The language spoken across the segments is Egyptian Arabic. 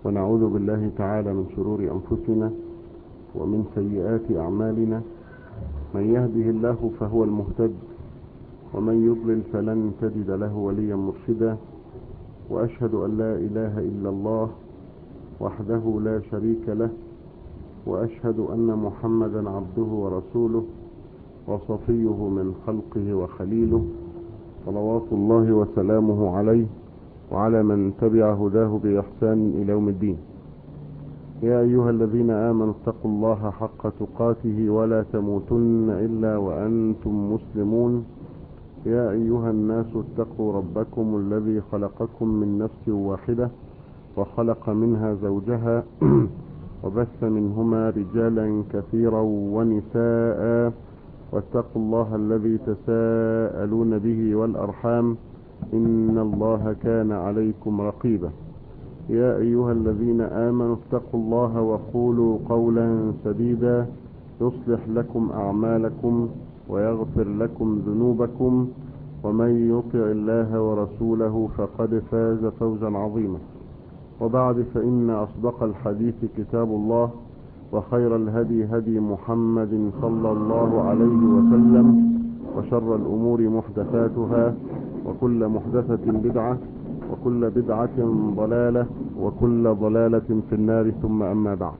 ونعوذ بالله تعالى من شرور أنفسنا ومن سيئات أعمالنا من يهده الله فهو المهتد ومن يضلل فلن تجد له وليا مرشدا وأشهد أن لا إله إلا الله وحده لا شريك له وأشهد أن محمدا عبده ورسوله وصفيه من خلقه وخليله صلوات الله وسلامه عليه وعلى من تبع هداه بإحسان إلى يوم الدين يا أيها الذين آمنوا اتقوا الله حق تقاته ولا تموتن إلا وأنتم مسلمون يا أيها الناس اتقوا ربكم الذي خلقكم من نفس واحدة وخلق منها زوجها وبث منهما رجالا كثيرا ونساء واتقوا الله الذي تساءلون به والأرحام إن الله كان عليكم رقيبا يا أيها الذين آمنوا اتقوا الله وقولوا قولا سديدا يصلح لكم أعمالكم ويغفر لكم ذنوبكم ومن يطع الله ورسوله فقد فاز فوزا عظيما وبعد فإن أصدق الحديث كتاب الله وخير الهدي هدي محمد صلى الله عليه وسلم وشر الأمور محدثاتها وكل محدثة بدعة وكل بدعة ضلالة وكل ضلالة في النار ثم أما بعد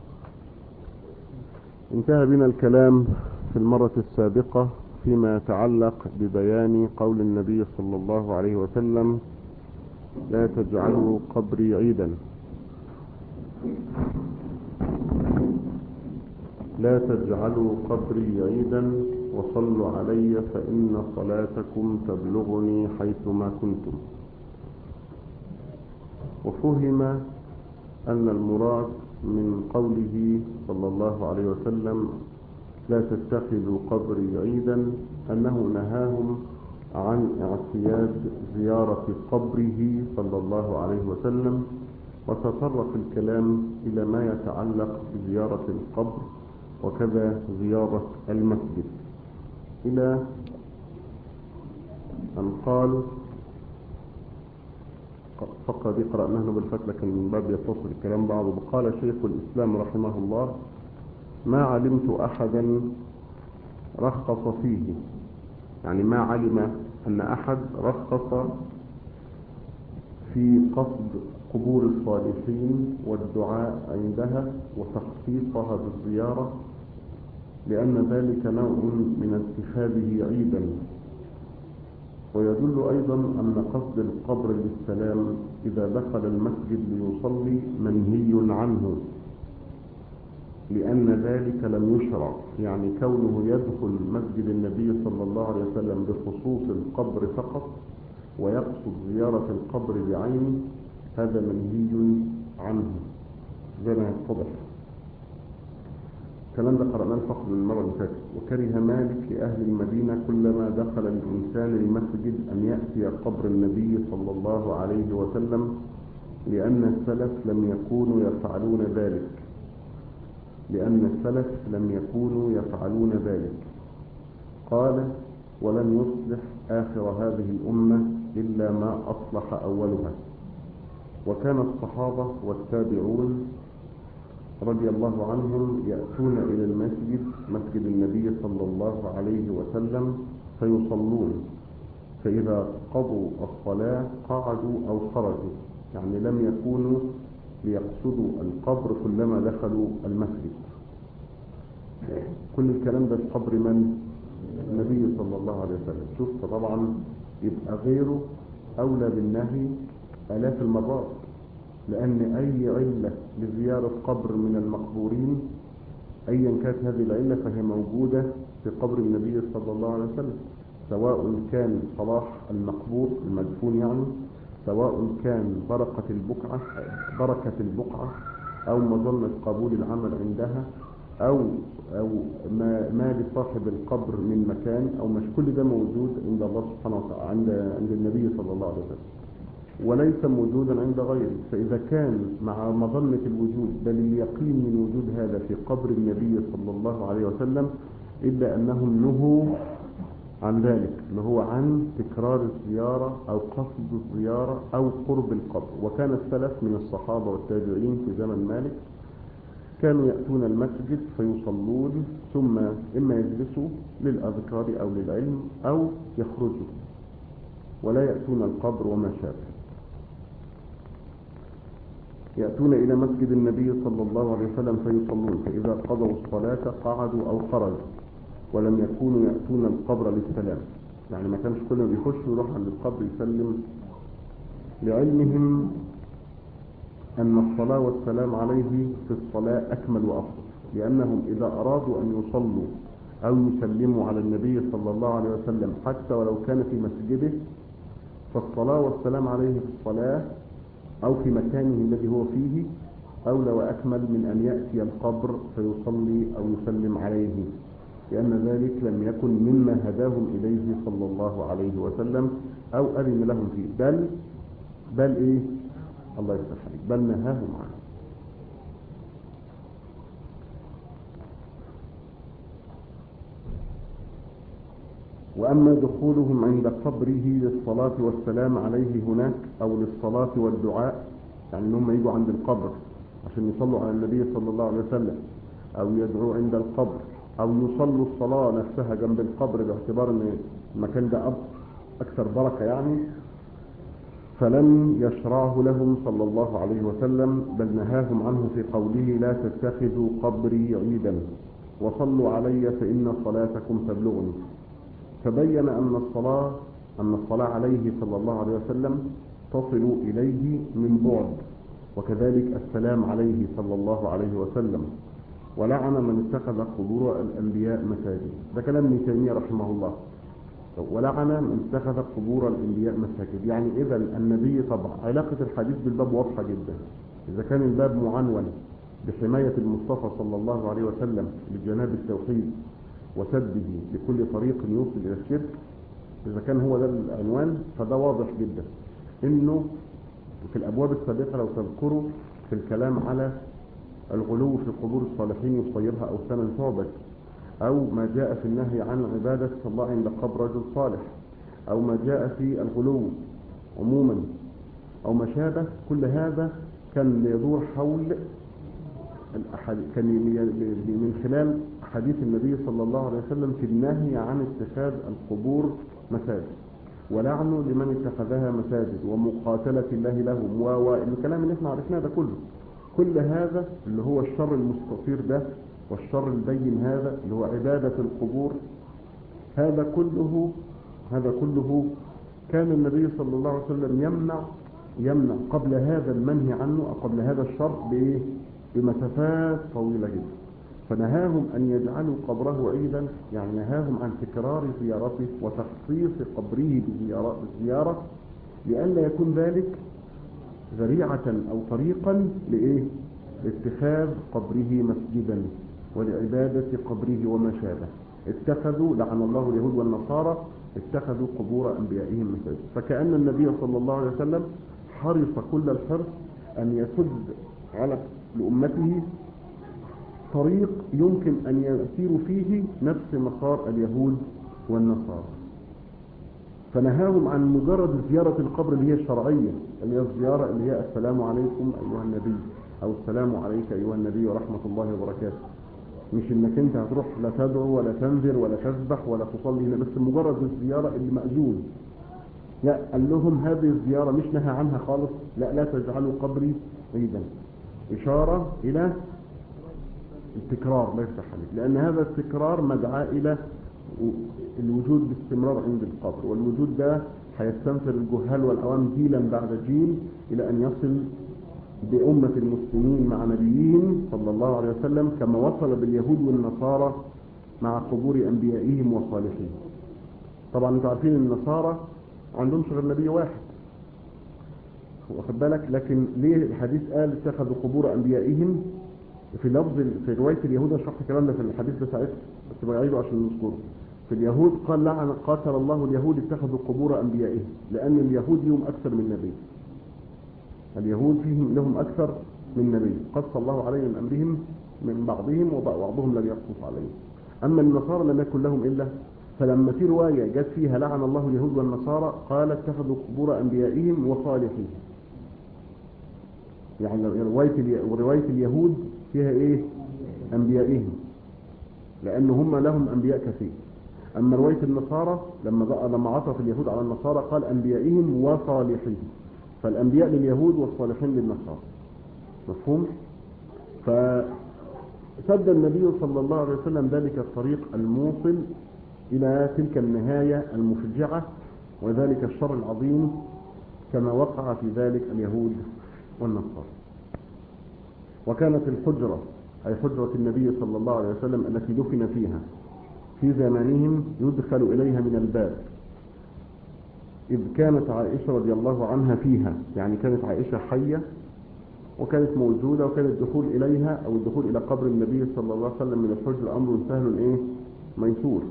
انتهى بنا الكلام في المرة السابقة فيما يتعلق ببيان قول النبي صلى الله عليه وسلم لا تجعلوا قبري عيدا لا تجعلوا قبري عيدا وصلوا علي فإن صلاتكم تبلغني حيثما كنتم وفهم أن المراد من قوله صلى الله عليه وسلم لا تتخذوا قبري عيدا أنه نهاهم عن اعتياد زيارة قبره صلى الله عليه وسلم وتطرق الكلام إلى ما يتعلق بزيارة القبر وكذا زيارة المسجد إلى أن قال فقط دي قرأناها بالفتح لكن من باب يتصل الكلام بعضه قال شيخ الإسلام رحمه الله ما علمت أحدا رخص فيه يعني ما علم أن أحد رخص في قصد قبور الصالحين والدعاء عندها وتخصيصها بالزيارة لأن ذلك نوع من اتخاذه عيدا ويدل أيضا أن قصد القبر للسلام إذا دخل المسجد ليصلي منهي عنه لأن ذلك لم يشرع يعني كونه يدخل مسجد النبي صلى الله عليه وسلم بخصوص القبر فقط ويقصد زيارة القبر بعينه هذا منهي عنه زي ما يتضح الكلام ده قرأناه الفقر من المرة اللي فاتت وكره مالك لأهل المدينة كلما دخل الإنسان المسجد أن يأتي قبر النبي صلى الله عليه وسلم لأن السلف لم يكونوا يفعلون ذلك لأن السلف لم يكونوا يفعلون ذلك قال ولن يصلح آخر هذه الأمة إلا ما أصلح أولها وكان الصحابة والتابعون رضي الله عنهم يأتون إلى المسجد مسجد النبي صلى الله عليه وسلم فيصلون فإذا قضوا الصلاة قعدوا أو خرجوا يعني لم يكونوا ليقصدوا القبر كلما دخلوا المسجد كل الكلام ده في قبر من؟ النبي صلى الله عليه وسلم شوف طبعا يبقى غيره أولى بالنهي آلاف المرات لأن أي علة لزيارة قبر من المقبورين أيا كانت هذه العلة فهي موجودة في قبر النبي صلى الله عليه وسلم سواء كان صلاح المقبور المدفون يعني سواء كان بركة البقعة بركة البقعة أو مظنة قبول العمل عندها أو أو ما, ما لصاحب القبر من مكان أو مش كل ده موجود عند الله سبحانه وتعالى عند عند النبي صلى الله عليه وسلم وليس موجودا عند غيره فإذا كان مع مظنة الوجود بل اليقين من وجود هذا في قبر النبي صلى الله عليه وسلم إلا أنهم نهوا عن ذلك اللي هو عن تكرار الزيارة أو قصد الزيارة أو قرب القبر وكان السلف من الصحابة والتابعين في زمن مالك كانوا يأتون المسجد فيصلون ثم إما يجلسوا للأذكار أو للعلم أو يخرجوا ولا يأتون القبر وما شابه يأتون إلى مسجد النبي صلى الله عليه وسلم فيصلون فإذا قضوا الصلاة قعدوا أو خرجوا ولم يكونوا يأتون القبر للسلام يعني ما كانش كل ما بيخش يروح عند القبر يسلم لعلمهم أن الصلاة والسلام عليه في الصلاة أكمل وأفضل لأنهم إذا أرادوا أن يصلوا أو يسلموا على النبي صلى الله عليه وسلم حتى ولو كان في مسجده فالصلاة والسلام عليه في الصلاة أو في مكانه الذي هو فيه أولى وأكمل من أن يأتي القبر فيصلي أو يسلم عليه لأن ذلك لم يكن مما هداهم إليه صلى الله عليه وسلم أو أذن لهم فيه بل بل إيه الله يفتح عليك بل نهاهم عنه وأما دخولهم عند قبره للصلاة والسلام عليه هناك أو للصلاة والدعاء يعني أنهم يجوا عند القبر عشان يصلوا على النبي صلى الله عليه وسلم أو يدعوا عند القبر أو يصلوا الصلاة نفسها جنب القبر باعتبار أن المكان ده أكثر بركة يعني فلم يشرعه لهم صلى الله عليه وسلم بل نهاهم عنه في قوله لا تتخذوا قبري عيدا وصلوا علي فإن صلاتكم تبلغني فبين أن الصلاة أن الصلاة عليه صلى الله عليه وسلم تصل إليه من بعد وكذلك السلام عليه صلى الله عليه وسلم ولعن من اتخذ قبور الأنبياء مساجد ده كلام ابن تيمية رحمه الله ولعن من اتخذ قبور الأنبياء مساجد يعني إذا النبي طبعا علاقة الحديث بالباب واضحة جدا إذا كان الباب معنون بحماية المصطفى صلى الله عليه وسلم لجناب التوحيد وسده لكل طريق يوصل إلى الشرك إذا كان هو ده العنوان فده واضح جدا إنه في الأبواب السابقة لو تذكروا في الكلام على الغلو في قبور الصالحين يصيرها أوثانا تعبد أو ما جاء في النهي عن عبادة الله عند قبر رجل صالح أو ما جاء في الغلو عموما أو ما شابه كل هذا كان يدور حول كان من خلال حديث النبي صلى الله عليه وسلم في النهي عن اتخاذ القبور مساجد ولعنه لمن اتخذها مساجد ومقاتلة الله لهم والكلام اللي احنا عرفناه ده كله كل هذا اللي هو الشر المستطير ده والشر البين هذا اللي هو عبادة القبور هذا كله هذا كله كان النبي صلى الله عليه وسلم يمنع يمنع قبل هذا المنهي عنه أو قبل هذا الشر بإيه؟ بمسافات طويلة جدا فنهاهم أن يجعلوا قبره عيدا يعني نهاهم عن تكرار زيارته وتخصيص قبره بالزيارة لئلا يكون ذلك ذريعة أو طريقا لإيه؟ لاتخاذ قبره مسجدا ولعبادة قبره وما شابه اتخذوا لعن الله اليهود والنصارى اتخذوا قبور أنبيائهم مساجد فكأن النبي صلى الله عليه وسلم حرص كل الحرص أن يسد على لأمته طريق يمكن أن يسيروا فيه نفس مسار اليهود والنصارى فنهاهم عن مجرد زيارة القبر اللي هي الشرعية اللي هي الزيارة اللي هي السلام عليكم أيها النبي أو السلام عليك أيها النبي ورحمة الله وبركاته مش انك انت هتروح لا تدعو ولا تنذر ولا تسبح ولا تصلي هنا بس مجرد الزيارة اللي مأذون لا قال لهم هذه الزيارة مش نهى عنها خالص لا لا تجعلوا قبري عيدا إشارة إلى التكرار لا يفتح عليك لأن هذا التكرار مدعاة إلى الوجود باستمرار عند القبر والوجود ده هيستنفر الجهال والعوام جيلا بعد جيل إلى أن يصل بأمة المسلمين مع نبيهم صلى الله عليه وسلم كما وصل باليهود والنصارى مع قبور أنبيائهم وصالحين طبعا انتم عارفين النصارى عندهم غير نبي واحد واخد بالك لكن ليه الحديث قال اتخذوا قبور أنبيائهم في لفظ في رواية اليهود شرح الكلام ده في الحديث ده ساعتها بس بعيده عشان نذكره في اليهود قال لعن قاتل الله اليهود اتخذوا قبور أنبيائهم لأن اليهود لهم أكثر من نبي اليهود فيهم لهم أكثر من نبي قص الله عليهم أمرهم من بعضهم وبعضهم لم يقصص عليهم أما النصارى لم يكن لهم إلا فلما في رواية جت فيها لعن الله اليهود والنصارى قال اتخذوا قبور أنبيائهم وصالحين يعني رواية رواية اليهود فيها إيه أنبيائهم لأن هم لهم أنبياء كثير أما رواية النصارى لما بقى لما عطف اليهود على النصارى قال أنبيائهم وصالحين فالأنبياء لليهود والصالحين للنصارى مفهوم؟ فسد النبي صلى الله عليه وسلم ذلك الطريق الموصل إلى تلك النهاية المفجعة وذلك الشر العظيم كما وقع في ذلك اليهود والنصارى وكانت الحجرة أي حجرة النبي صلى الله عليه وسلم التي دفن فيها في زمانهم يدخل إليها من الباب إذ كانت عائشة رضي الله عنها فيها يعني كانت عائشة حية وكانت موجودة وكان الدخول إليها أو الدخول إلى قبر النبي صلى الله عليه وسلم من الحجر أمر سهل إيه ميسور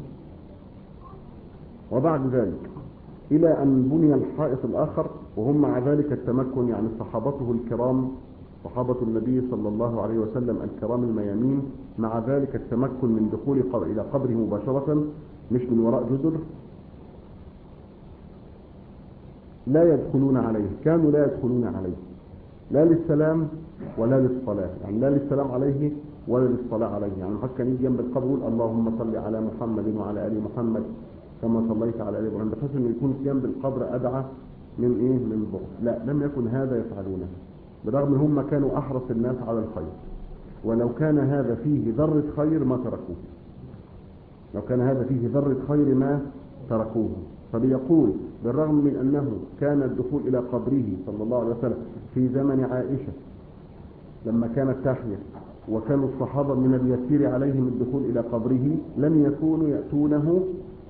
وبعد ذلك إلى أن بني الحائط الآخر وهم مع ذلك التمكن يعني صحابته الكرام صحابة النبي صلى الله عليه وسلم الكرام الميامين مع ذلك التمكن من دخول قبر إلى قبره مباشرة مش من وراء جدر لا يدخلون عليه كانوا لا يدخلون عليه لا للسلام ولا للصلاة يعني لا للسلام عليه ولا للصلاة عليه يعني حتى كان يجي جنب القبر يقول اللهم صل على محمد وعلى آل محمد كما صليت على آل إبراهيم بحيث إنه يكون جنب القبر أدعى من إيه من البغض لا لم يكن هذا يفعلونه برغم ان هم كانوا احرص الناس على الخير ولو كان هذا فيه ذرة خير ما تركوه لو كان هذا فيه ذرة خير ما تركوه فبيقول بالرغم من أنه كان الدخول إلى قبره صلى الله عليه وسلم في زمن عائشة لما كانت تحيا وكانوا الصحابة من اليسير عليهم الدخول إلى قبره لم يكونوا يأتونه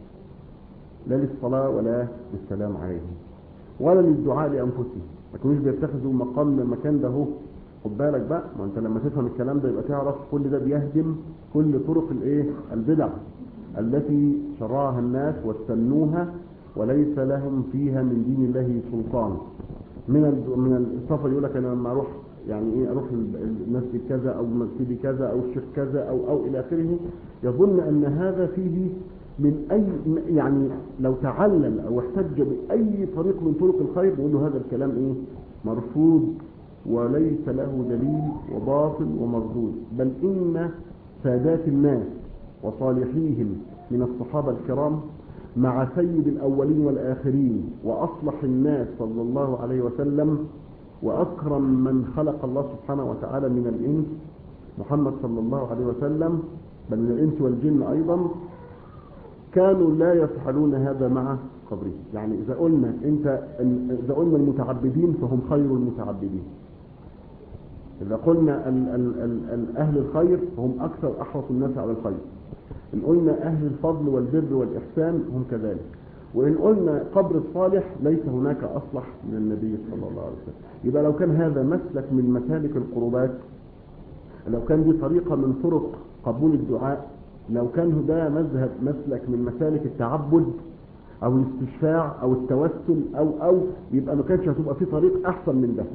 لا للصلاة ولا للسلام عليهم ولا للدعاء لأنفسهم ما كانوش بيتخذوا مقام المكان ده اهو خد بالك بقى ما انت لما تفهم الكلام ده يبقى تعرف كل ده بيهدم كل طرق الايه البدع التي شرعها الناس واستنوها وليس لهم فيها من دين الله سلطان من من السفر يقول لك انا لما اروح يعني ايه اروح المسجد كذا او مسجد كذا او الشيخ كذا او او الى اخره يظن ان هذا فيه من اي يعني لو تعلل او احتج باي طريق من طرق الخير نقول له هذا الكلام ايه مرفوض وليس له دليل وباطل ومردود بل ان سادات الناس وصالحيهم من الصحابة الكرام مع سيد الأولين والآخرين وأصلح الناس صلى الله عليه وسلم وأكرم من خلق الله سبحانه وتعالى من الإنس محمد صلى الله عليه وسلم بل من الإنس والجن أيضا كانوا لا يفعلون هذا مع قبره يعني إذا قلنا أنت إذا قلنا المتعبدين فهم خير المتعبدين إذا قلنا ال ال ال ال أهل الخير فهم أكثر أحرص الناس على الخير إن قلنا أهل الفضل والبر والإحسان هم كذلك وإن قلنا قبر الصالح ليس هناك أصلح من النبي صلى الله عليه وسلم يبقى لو كان هذا مسلك من مسالك القربات لو كان دي طريقة من طرق قبول الدعاء لو كان ده مذهب مسلك من مسالك التعبد او الاستشفاع او التوسل او او يبقى ما كانش هتبقى في طريق احسن من ده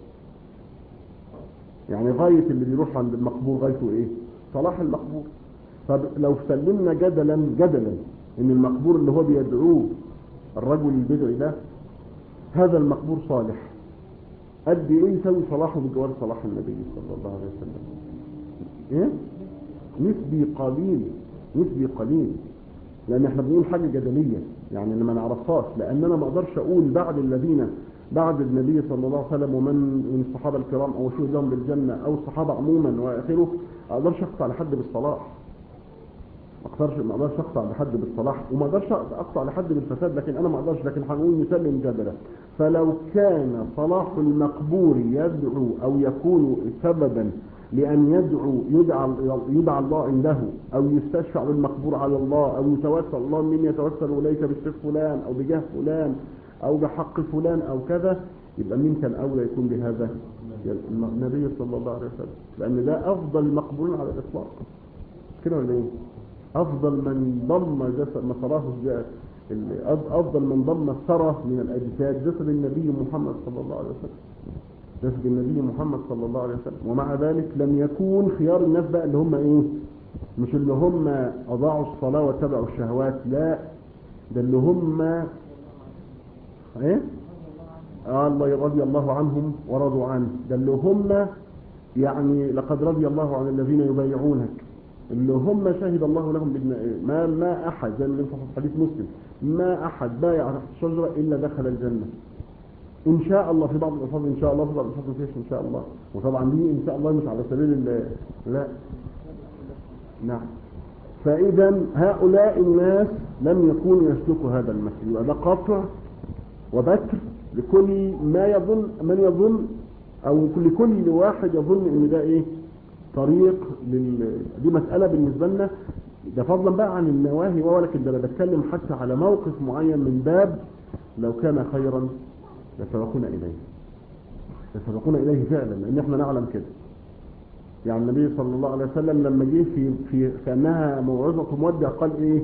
يعني غاية اللي بيروح عند المقبور غايته ايه صلاح المقبور طب لو سلمنا جدلا جدلا ان المقبور اللي هو بيدعوه الرجل البدعي ده هذا المقبور صالح قد ايه يسوي صلاحه بجوار صلاح النبي صلى الله عليه وسلم ايه نسبي قليل نسبي قليل لان احنا بنقول حاجة جدلية يعني اللي ما نعرفهاش لان انا ما اقدرش اقول بعد الذين بعد النبي صلى الله عليه وسلم ومن من الصحابة الكرام او شهود لهم بالجنة او الصحابة عموما واخره ما اقدرش اقطع لحد بالصلاح ما اقدرش ما اقدرش اقطع لحد بالصلاح وما اقدرش اقطع لحد بالفساد لكن انا ما اقدرش لكن هنقول مثال جدلا فلو كان صلاح المقبور يدعو او يكون سببا لأن يدعو يدعى, يدعى الله عنده أو يستشفع بالمقبور على الله أو يتوسل الله من يتوسل إليك بالشيخ فلان أو بجاه فلان أو بحق فلان أو كذا يبقى مين كان أولى يكون بهذا النبي صلى الله عليه وسلم لأن ده أفضل المقبولين على الإطلاق كده ولا إيه؟ أفضل من ضم جسد ما صراه أفضل من ضم الثرى من الأجساد جسد النبي محمد صلى الله عليه وسلم جسد النبي محمد صلى الله عليه وسلم ومع ذلك لم يكون خيار الناس بقى اللي هم ايه مش اللي هم أضاعوا الصلاة واتبعوا الشهوات لا ده اللي هم ايه آه الله رضي الله عنهم ورضوا عنه ده اللي هم يعني لقد رضي الله عن الذين يبايعونك اللي هم شهد الله لهم بالن- ما ما احد زي ما ينصح في حديث مسلم ما احد بايع تحت الشجره الا دخل الجنه ان شاء الله في بعض الالفاظ ان شاء الله في بعض الالفاظ ما فيش ان شاء الله وطبعا دي ان شاء الله مش على سبيل ال- لا نعم فاذا هؤلاء الناس لم يكونوا يسلكوا هذا المسلك يبقى ده قطع وبتر لكل ما يظن من يظن او لكل واحد يظن ان ده ايه طريق لل... دي مسألة بالنسبة لنا ده فضلا بقى عن النواهي ولكن ده انا بتكلم حتى على موقف معين من باب لو كان خيرا لسبقونا اليه لسبقونا اليه فعلا لان احنا نعلم كده يعني النبي صلى الله عليه وسلم لما جه في في كانها موعظه مودع قال ايه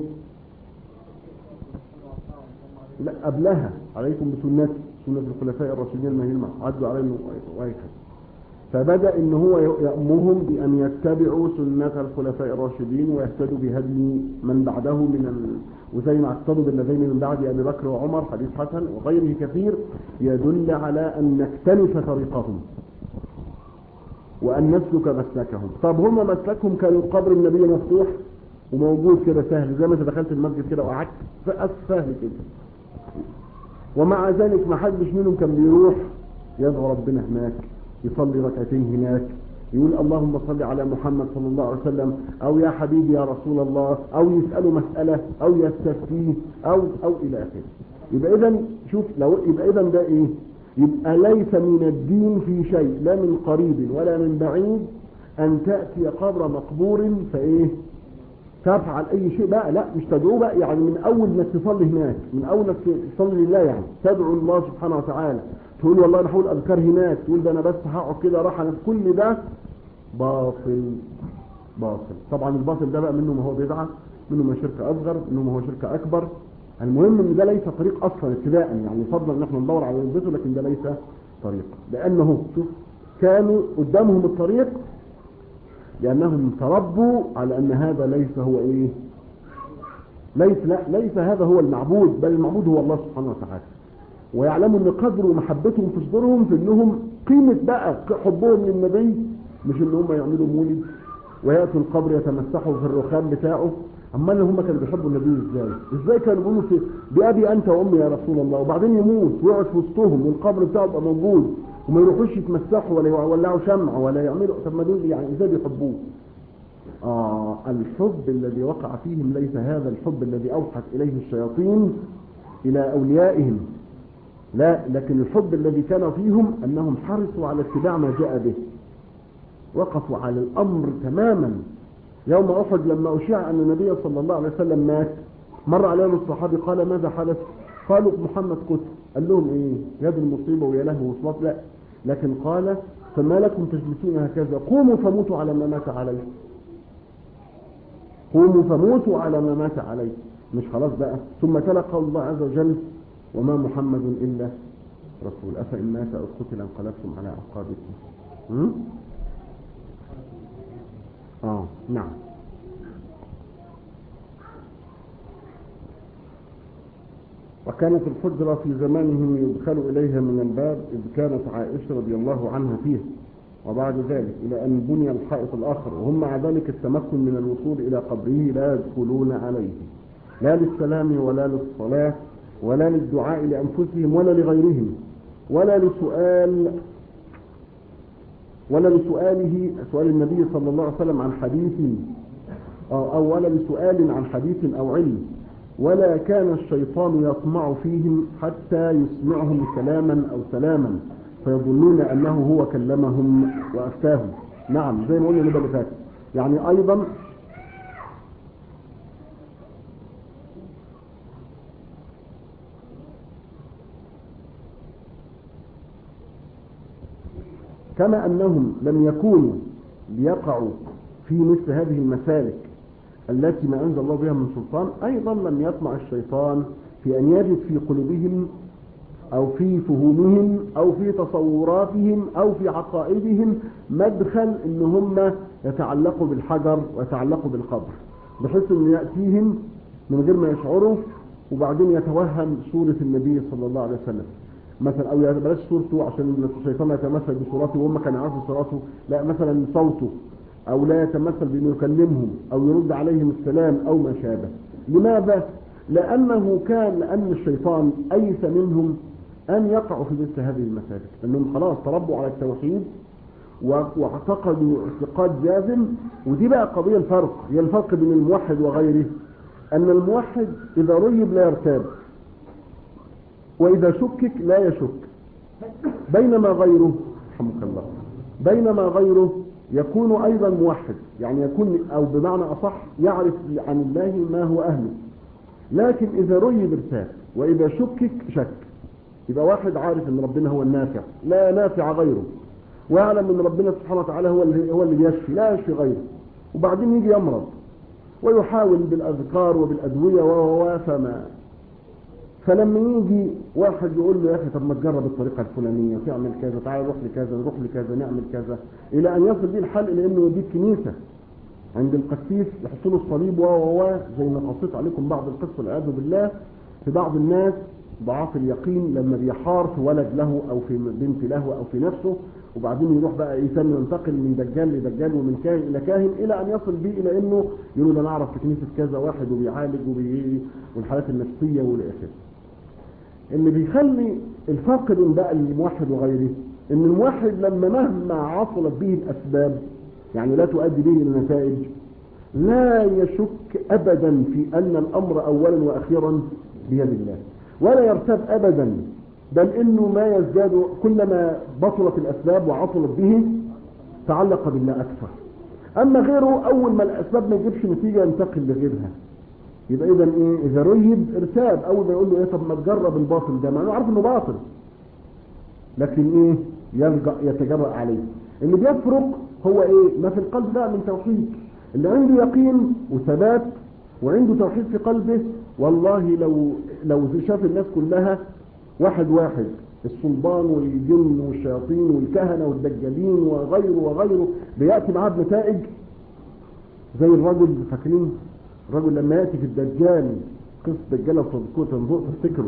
لا قبلها عليكم بسنتي سنة الخلفاء الراشدين المهمة عدوا عليهم وهكذا فبدأ ان هو يأمرهم بأن يتبعوا سنة الخلفاء الراشدين ويهتدوا بهدي من بعده من ال... وزي ما اقتدوا بالذين من بعد أبي بكر وعمر حديث حسن وغيره كثير يدل على أن نكتنف طريقهم وأن نسلك مسلكهم طب هم مسلكهم كان قبر النبي مفتوح وموجود كده سهل زي ما انت دخلت المسجد كده وقعدت سهل كده ومع ذلك ما حدش منهم كان بيروح يدعو ربنا هناك يصلي ركعتين هناك يقول اللهم صل على محمد صلى الله عليه وسلم او يا حبيبي يا رسول الله او يسأله مسألة او يستفتيه او او الى اخره يبقى اذا شوف لو يبقى اذا ده ايه يبقى ليس من الدين في شيء لا من قريب ولا من بعيد ان تأتي قبر مقبور فايه تفعل اي شيء بقى لا مش تدعو بقى يعني من اول انك تصلي هناك من اول انك تصلي لله يعني تدعو الله سبحانه وتعالى تقول والله انا هقول اذكار هناك تقول ده انا بس هقعد كده راح انا كل ده باطل باطل طبعا الباطل ده بقى منه ما هو بدعه منه ما شركه اصغر منه ما هو شركه اكبر المهم ان ده ليس طريق اصلا ابتداء يعني فضلا ان احنا ندور على يلبسه لكن ده ليس طريق لانه شوف كانوا قدامهم الطريق لأنهم تربوا على أن هذا ليس هو إيه ليس, لا ليس هذا هو المعبود بل المعبود هو الله سبحانه وتعالى ويعلموا أن قدر محبتهم في صدورهم في أنهم قيمة بقى حبهم للنبي مش أن هم يعملوا مولد ويأتوا القبر يتمسحوا في الرخام بتاعه أما هم كانوا بيحبوا النبي إزاي إزاي كانوا بيقولوا في بأبي أنت وأمي يا رسول الله وبعدين يموت ويقعد في وسطهم والقبر بتاعه يبقى موجود وما يروحوش يتمسحوا ولا يولعوا شمع ولا يعملوا طب ما دول يعني ازاي بيحبوه آه الحب الذي وقع فيهم ليس هذا الحب الذي أوحت إليه الشياطين إلى أوليائهم لا لكن الحب الذي كان فيهم أنهم حرصوا على اتباع ما جاء به وقفوا على الأمر تماما يوم أحد لما أشاع أن النبي صلى الله عليه وسلم مات مر عليهم الصحابي قال ماذا حدث قالوا محمد قتل قال لهم ايه يد المصيبة ويا له وصلات لا لكن قال فما لكم تجلسون هكذا قوموا فموتوا على ما مات عليه قوموا فموتوا على ما مات عليه مش خلاص بقى ثم تلقى الله عز وجل وما محمد إلا رسول أفإن مات أو قتل انقلبتم على أعقابكم آه نعم وكانت الحجرة في زمانهم يدخل إليها من الباب إذ كانت عائشة رضي الله عنها فيه وبعد ذلك إلى أن بني الحائط الآخر وهم مع ذلك التمكن من الوصول إلى قبره لا يدخلون عليه لا للسلام ولا للصلاة ولا للدعاء لأنفسهم ولا لغيرهم ولا لسؤال ولا لسؤاله سؤال النبي صلى الله عليه وسلم عن حديث أو, أو ولا لسؤال عن حديث أو علم ولا كان الشيطان يطمع فيهم حتى يسمعهم كلاما أو سلاما فيظنون أنه هو كلمهم وأفتاهم نعم زي ما قلنا اللي فاتت يعني أيضا كما أنهم لم يكونوا ليقعوا في مثل هذه المسالك التي ما أنزل الله بها من سلطان أيضا لم يطمع الشيطان في أن يجد في قلوبهم او في فهومهم او في تصوراتهم او في عقائدهم مدخل ان هم يتعلقوا بالحجر ويتعلقوا بالقبر بحيث ان ياتيهم من غير ما يشعروا وبعدين يتوهم صورة النبي صلى الله عليه وسلم مثلا او بلاش صورته عشان الشيطان يتمثل بصورته وهم كانوا يعرفوا صورته لا مثلا صوته او لا يتمثل بانه يكلمهم او يرد عليهم السلام او ما شابه لماذا لانه كان لان الشيطان ايس منهم ان يقعوا في مثل هذه المساجد لانهم خلاص تربوا على التوحيد واعتقدوا اعتقاد جازم ودي بقى قضيه الفرق هي الفرق بين الموحد وغيره ان الموحد اذا ريب لا يرتاب واذا شكك لا يشك بينما غيره رحمك الله بينما غيره يكون ايضا موحد يعني يكون او بمعنى اصح يعرف عن الله ما هو اهله لكن اذا ريب ارتاب واذا شكك شك يبقى واحد عارف ان ربنا هو النافع لا نافع غيره ويعلم ان ربنا سبحانه وتعالى هو اللي هو اللي يشفي لا يشفي غيره وبعدين يجي يمرض ويحاول بالاذكار وبالادويه و فما فلما يجي واحد يقول له يا اخي طب ما تجرب الطريقه الفلانيه تعمل كذا تعال نروح لكذا نروح لكذا نعمل كذا الى ان يصل بيه الحل الى انه يوديه الكنيسه عند القسيس يحط له الصليب و و زي ما قصيت عليكم بعض القصه والعياذ بالله في بعض الناس ضعاف اليقين لما بيحار في ولد له او في بنت له او في نفسه وبعدين يروح بقى انسان ينتقل من دجال لدجال ومن كاهن الى كاهن الى ان يصل به الى انه يقول انا اعرف في كنيسه كذا واحد وبيعالج وبي والحالات النفسيه والى اخره. اللي بيخلي الفرق بين بقى الموحد وغيره ان الموحد لما مهما عصلت به الاسباب يعني لا تؤدي به الى نتائج لا يشك ابدا في ان الامر اولا واخيرا بيد الله ولا يرتاب ابدا بل انه ما يزداد كلما بطلت الاسباب وعطلت به تعلق بالله اكثر اما غيره اول ما الاسباب ما تجيبش نتيجه ينتقل لغيرها يبقى اذا ايه اذا ريب ارتاب اول ما يقول له ايه طب ما تجرب الباطل ده مع انه عارف انه باطل لكن ايه يلجا يتجرأ عليه اللي بيفرق هو ايه ما في القلب ده من توحيد اللي عنده يقين وثبات وعنده توحيد في قلبه والله لو لو شاف الناس كلها واحد واحد السلطان والجن والشياطين والكهنة والدجالين وغيره وغيره بيأتي معاه بنتائج زي الرجل فاكرين الرجل لما يأتي في الدجال قصة الدجال لو تنظر تفتكروا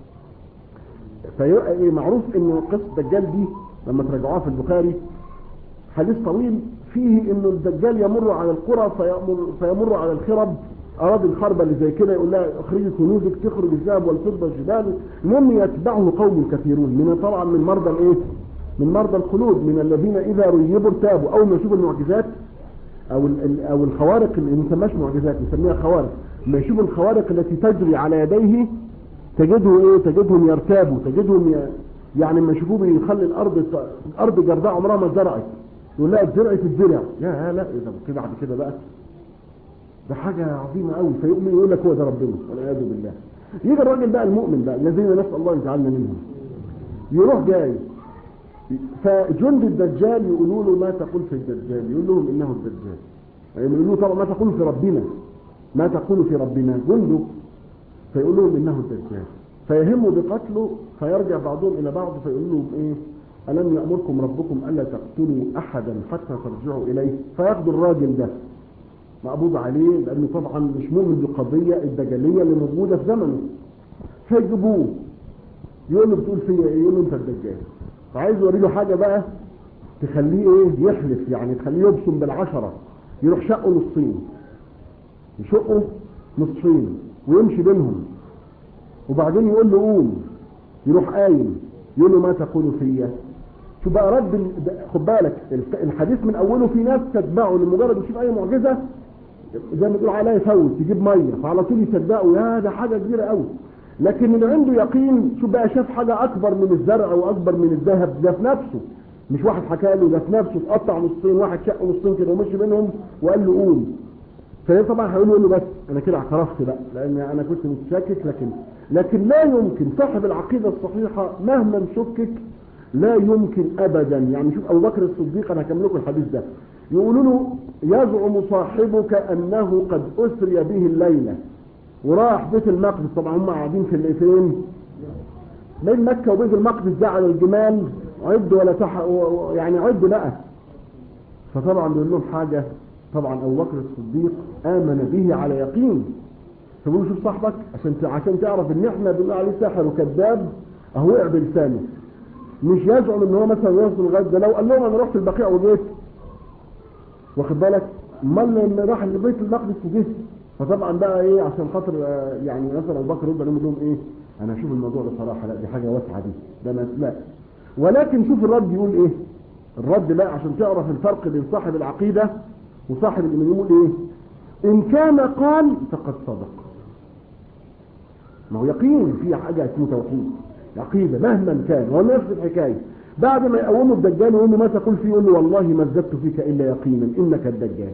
فيبقى معروف ان قصة الدجال دي لما تراجعوها في البخاري حديث طويل فيه انه الدجال يمر على القرى فيمر, فيمر على الخرب أراضي الخربة اللي زي كده يقول لها اخرجي كنوزك تخرج الذهب والفضة الجبال المهم يتبعه قوم كثيرون من طبعا من مرضى الايه من مرضى القلوب من الذين اذا ريبوا ارتابوا اول ما يشوفوا المعجزات او او الخوارق اللي ما نسميهاش معجزات نسميها خوارق ما يشوفوا الخوارق التي تجري على يديه تجده ايه تجدهم يرتابوا تجدهم يعني لما يشوفوه بيخلي الارض الارض جرداء عمرها ما زرعت يقول لها زرعت الزرع يا لا اذا كده بعد كده بقى ده حاجة عظيمة قوي فيؤمن يقول لك هو ده ربنا والعياذ بالله يجي الراجل بقى المؤمن بقى الذين نسأل الله يجعلنا منهم يروح جاي فجند الدجال يقولوا له ما تقول في الدجال يقول لهم انه الدجال يعني يقولوا له طبعا ما تقول في ربنا ما تقول في ربنا جنده فيقول لهم انه الدجال فيهموا بقتله فيرجع بعضهم الى بعض فيقول لهم ايه ألم يأمركم ربكم ألا تقتلوا أحدا حتى ترجعوا إليه فياخدوا الراجل ده مقبوض عليه لانه طبعا مش مؤمن بالقضيه الدجاليه اللي موجوده في زمنه فيجيبوه يقول له بتقول فيا ايه يقول له انت الدجال فعايز يوري له حاجه بقى تخليه ايه يحلف يعني تخليه يبصم بالعشره يروح شقه نصين يشقه نصين ويمشي بينهم وبعدين يقول له قوم يروح قايم يقول له ما تقول فيا شو بقى رد خد بالك الحديث من اوله في ناس تتبعه لمجرد يشوف اي معجزه زي ما تقول عليها يفوت تجيب ميه فعلى طول يصدقوا يا ده حاجه كبيره قوي لكن اللي عنده يقين شو بقى شاف حاجه اكبر من الزرع واكبر من الذهب ده في نفسه مش واحد حكى له ده في نفسه اتقطع نصين واحد شق نصين كده ومشي بينهم وقال له قوم فهي طبعا هيقول له بس انا كده اعترفت بقى لان انا كنت متشكك لكن لكن لا يمكن صاحب العقيده الصحيحه مهما شكك لا يمكن ابدا يعني شوف ابو بكر الصديق انا هكمل لكم الحديث ده يقولوا له يزعم صاحبك انه قد اسري به الليله وراح بيت المقدس طبعا هم قاعدين في الاثنين بين مكة وبيت المقدس ده على الجمال عد ولا تح يعني عد بقى فطبعا بيقول لهم حاجة طبعا أبو بكر الصديق آمن به على يقين فبيقول شوف صاحبك عشان عشان تعرف ان احنا بنقول عليه ساحر وكذاب اهو وقع بلسانه مش يزعم ان هو مثلا يوصل لغايه ده لو قال لهم انا رحت البقيع وجيت واخد بالك امال لما راح لبيت المقدس وجيت فطبعا بقى ايه عشان خاطر يعني مثلا ابو بكر يقول لهم ايه انا اشوف الموضوع بصراحه لا دي حاجه واسعه دي ده انا لا ولكن شوف الرد يقول ايه الرد بقى عشان تعرف الفرق بين صاحب العقيده وصاحب الايمان يقول ايه ان كان قال فقد صدق ما هو يقين في حاجه اسمه توحيد عقيده مهما كان هو نفس الحكايه بعد ما يقوموا الدجال ويقول له ما تقول فيه يقول له والله ما ازددت فيك الا يقينا انك الدجال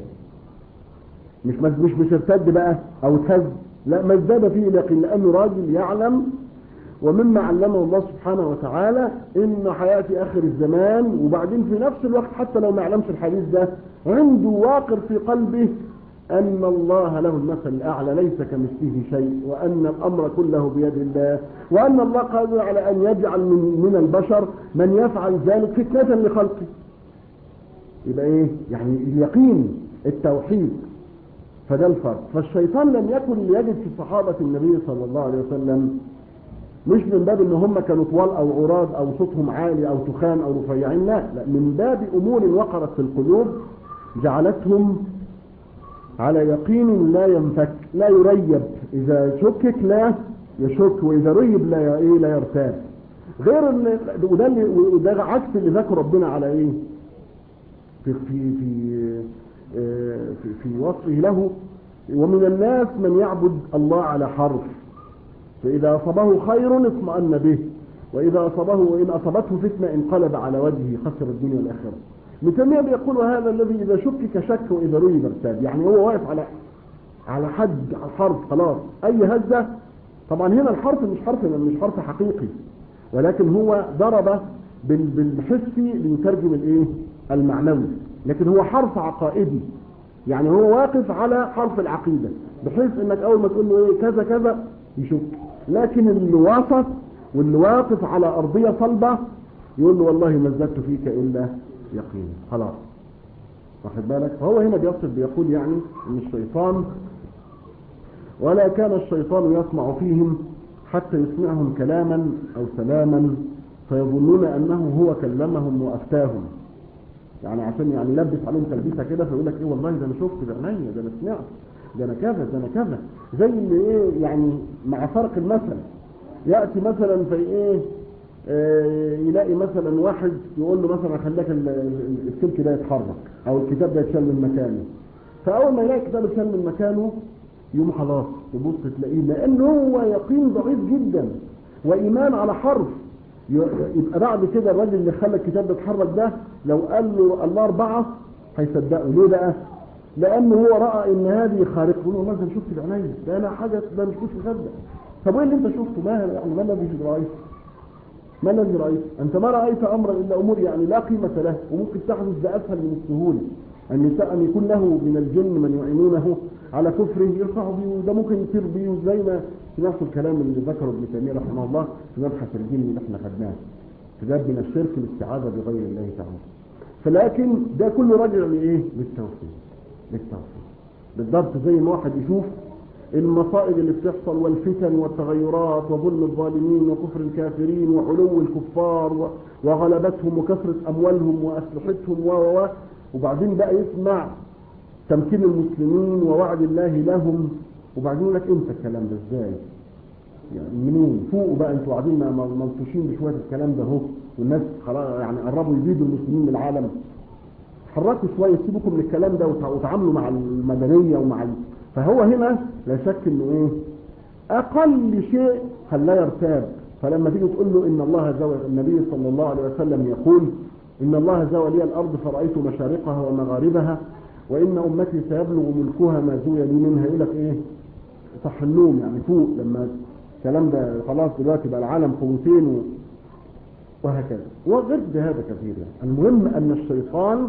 مش مش مش ارتد بقى او اتهز لا ما ازداد فيه الا يقين لانه راجل يعلم ومما علمه الله سبحانه وتعالى ان حياتي اخر الزمان وبعدين في نفس الوقت حتى لو ما يعلمش الحديث ده عنده واقر في قلبه أن الله له المثل الأعلى ليس كمثله شيء وأن الأمر كله بيد الله وأن الله قادر على أن يجعل من, من البشر من يفعل ذلك فتنة لخلقه يبقى إيه يعني اليقين التوحيد فده الفرق فالشيطان لم يكن ليجد في صحابة النبي صلى الله عليه وسلم مش من باب ان هم كانوا طوال او عراض او صوتهم عالي او تخان او رفيعين لا, لا من باب امور وقرت في القلوب جعلتهم على يقين لا ينفك لا يريب اذا شكك لا يشك واذا ريب لا ايه لا يرتاب غير ان وده اللي وده عكس اللي ذكر ربنا على ايه في في في في, في وصفه له ومن الناس من يعبد الله على حرف فإذا أصابه خير اطمأن به وإذا أصابه وإن أصابته فتنة انقلب على وجهه خسر الدنيا والآخرة ابن تيمية بيقول هذا الذي إذا شكك شك وإذا ريب ارتاب يعني هو واقف على على حد على حرف خلاص أي هزة طبعا هنا الحرف مش حرف مش حرف حقيقي ولكن هو ضرب بالحسي ليترجم الايه المعنوي لكن هو حرف عقائدي يعني هو واقف على حرف العقيدة بحيث انك اول ما تقول له ايه كذا كذا يشك لكن اللي واقف واللي واقف على ارضية صلبة يقول له والله ما ازددت فيك الا يقين خلاص واخد بالك فهو هنا بيصف بيقول يعني ان الشيطان ولا كان الشيطان يسمع فيهم حتى يسمعهم كلاما او سلاما فيظنون انه هو كلمهم وافتاهم يعني عشان يعني يلبس عليهم تلبيسه كده فيقول لك ايه والله ده انا شفت بعينيا ده انا سمعت ده انا كذا ده انا كذا زي اللي ايه يعني مع فرق المثل ياتي مثلا في ايه آه يلاقي مثلا واحد يقول له مثلا خليك السلك ده يتحرك او الكتاب ده يتشال من مكانه فاول ما يلاقي الكتاب يتشال من مكانه يوم خلاص تبص تلاقيه لان هو يقين ضعيف جدا وايمان على حرف يبقى بعد كده الراجل اللي خلى الكتاب يتحرك ده لو قال له الله اربعه هيصدقه ليه بقى؟ لانه هو راى ان هذه خارقه يقول له والله ده شفت بعينيا ده انا حاجه ده مش كنت مصدق طب وايه اللي انت شفته ما يعني ما الذي رايته؟ ما الذي رايته؟ انت ما رايت امرا الا امور يعني لا قيمه له وممكن تحدث باسهل من السهوله ان ان يكون له من الجن من يعينونه على كفره يرفعه به وده ممكن يصير به زي ما نفس الكلام اللي ذكره ابن تيميه رحمه الله في مبحث الجن اللي احنا خدناه في باب من الشرك الاستعاذه بغير الله تعالى فلكن ده كله راجع لايه؟ للتوحيد للتوحيد بالضبط زي ما واحد يشوف المصائب اللي بتحصل والفتن والتغيرات وظلم الظالمين وكفر الكافرين وعلو الكفار وغلبتهم وكثرة أموالهم وأسلحتهم و و وبعدين بقى يسمع تمكين المسلمين ووعد الله لهم وبعدين يقول لك امتى الكلام ده ازاي؟ يعني منين؟ فوقوا بقى انتوا قاعدين ملطوشين بشويه الكلام ده اهو والناس خلاص يعني قربوا يزيدوا المسلمين من العالم حركوا شويه سيبكم من الكلام ده وتعاملوا مع المدنيه ومع ال... فهو هنا لا شك انه ايه؟ اقل شيء خلاه يرتاب فلما تيجي تقول له ان الله زوى النبي صلى الله عليه وسلم يقول ان الله زوى لي الارض فرايت مشارقها ومغاربها وان امتي سيبلغ ملكها ما زوي لي منها يقول لك ايه؟ صح النوم يعني فوق لما الكلام ده خلاص دلوقتي بقى العالم قوتين و... وهكذا وغير هذا كثير يعني. المهم ان الشيطان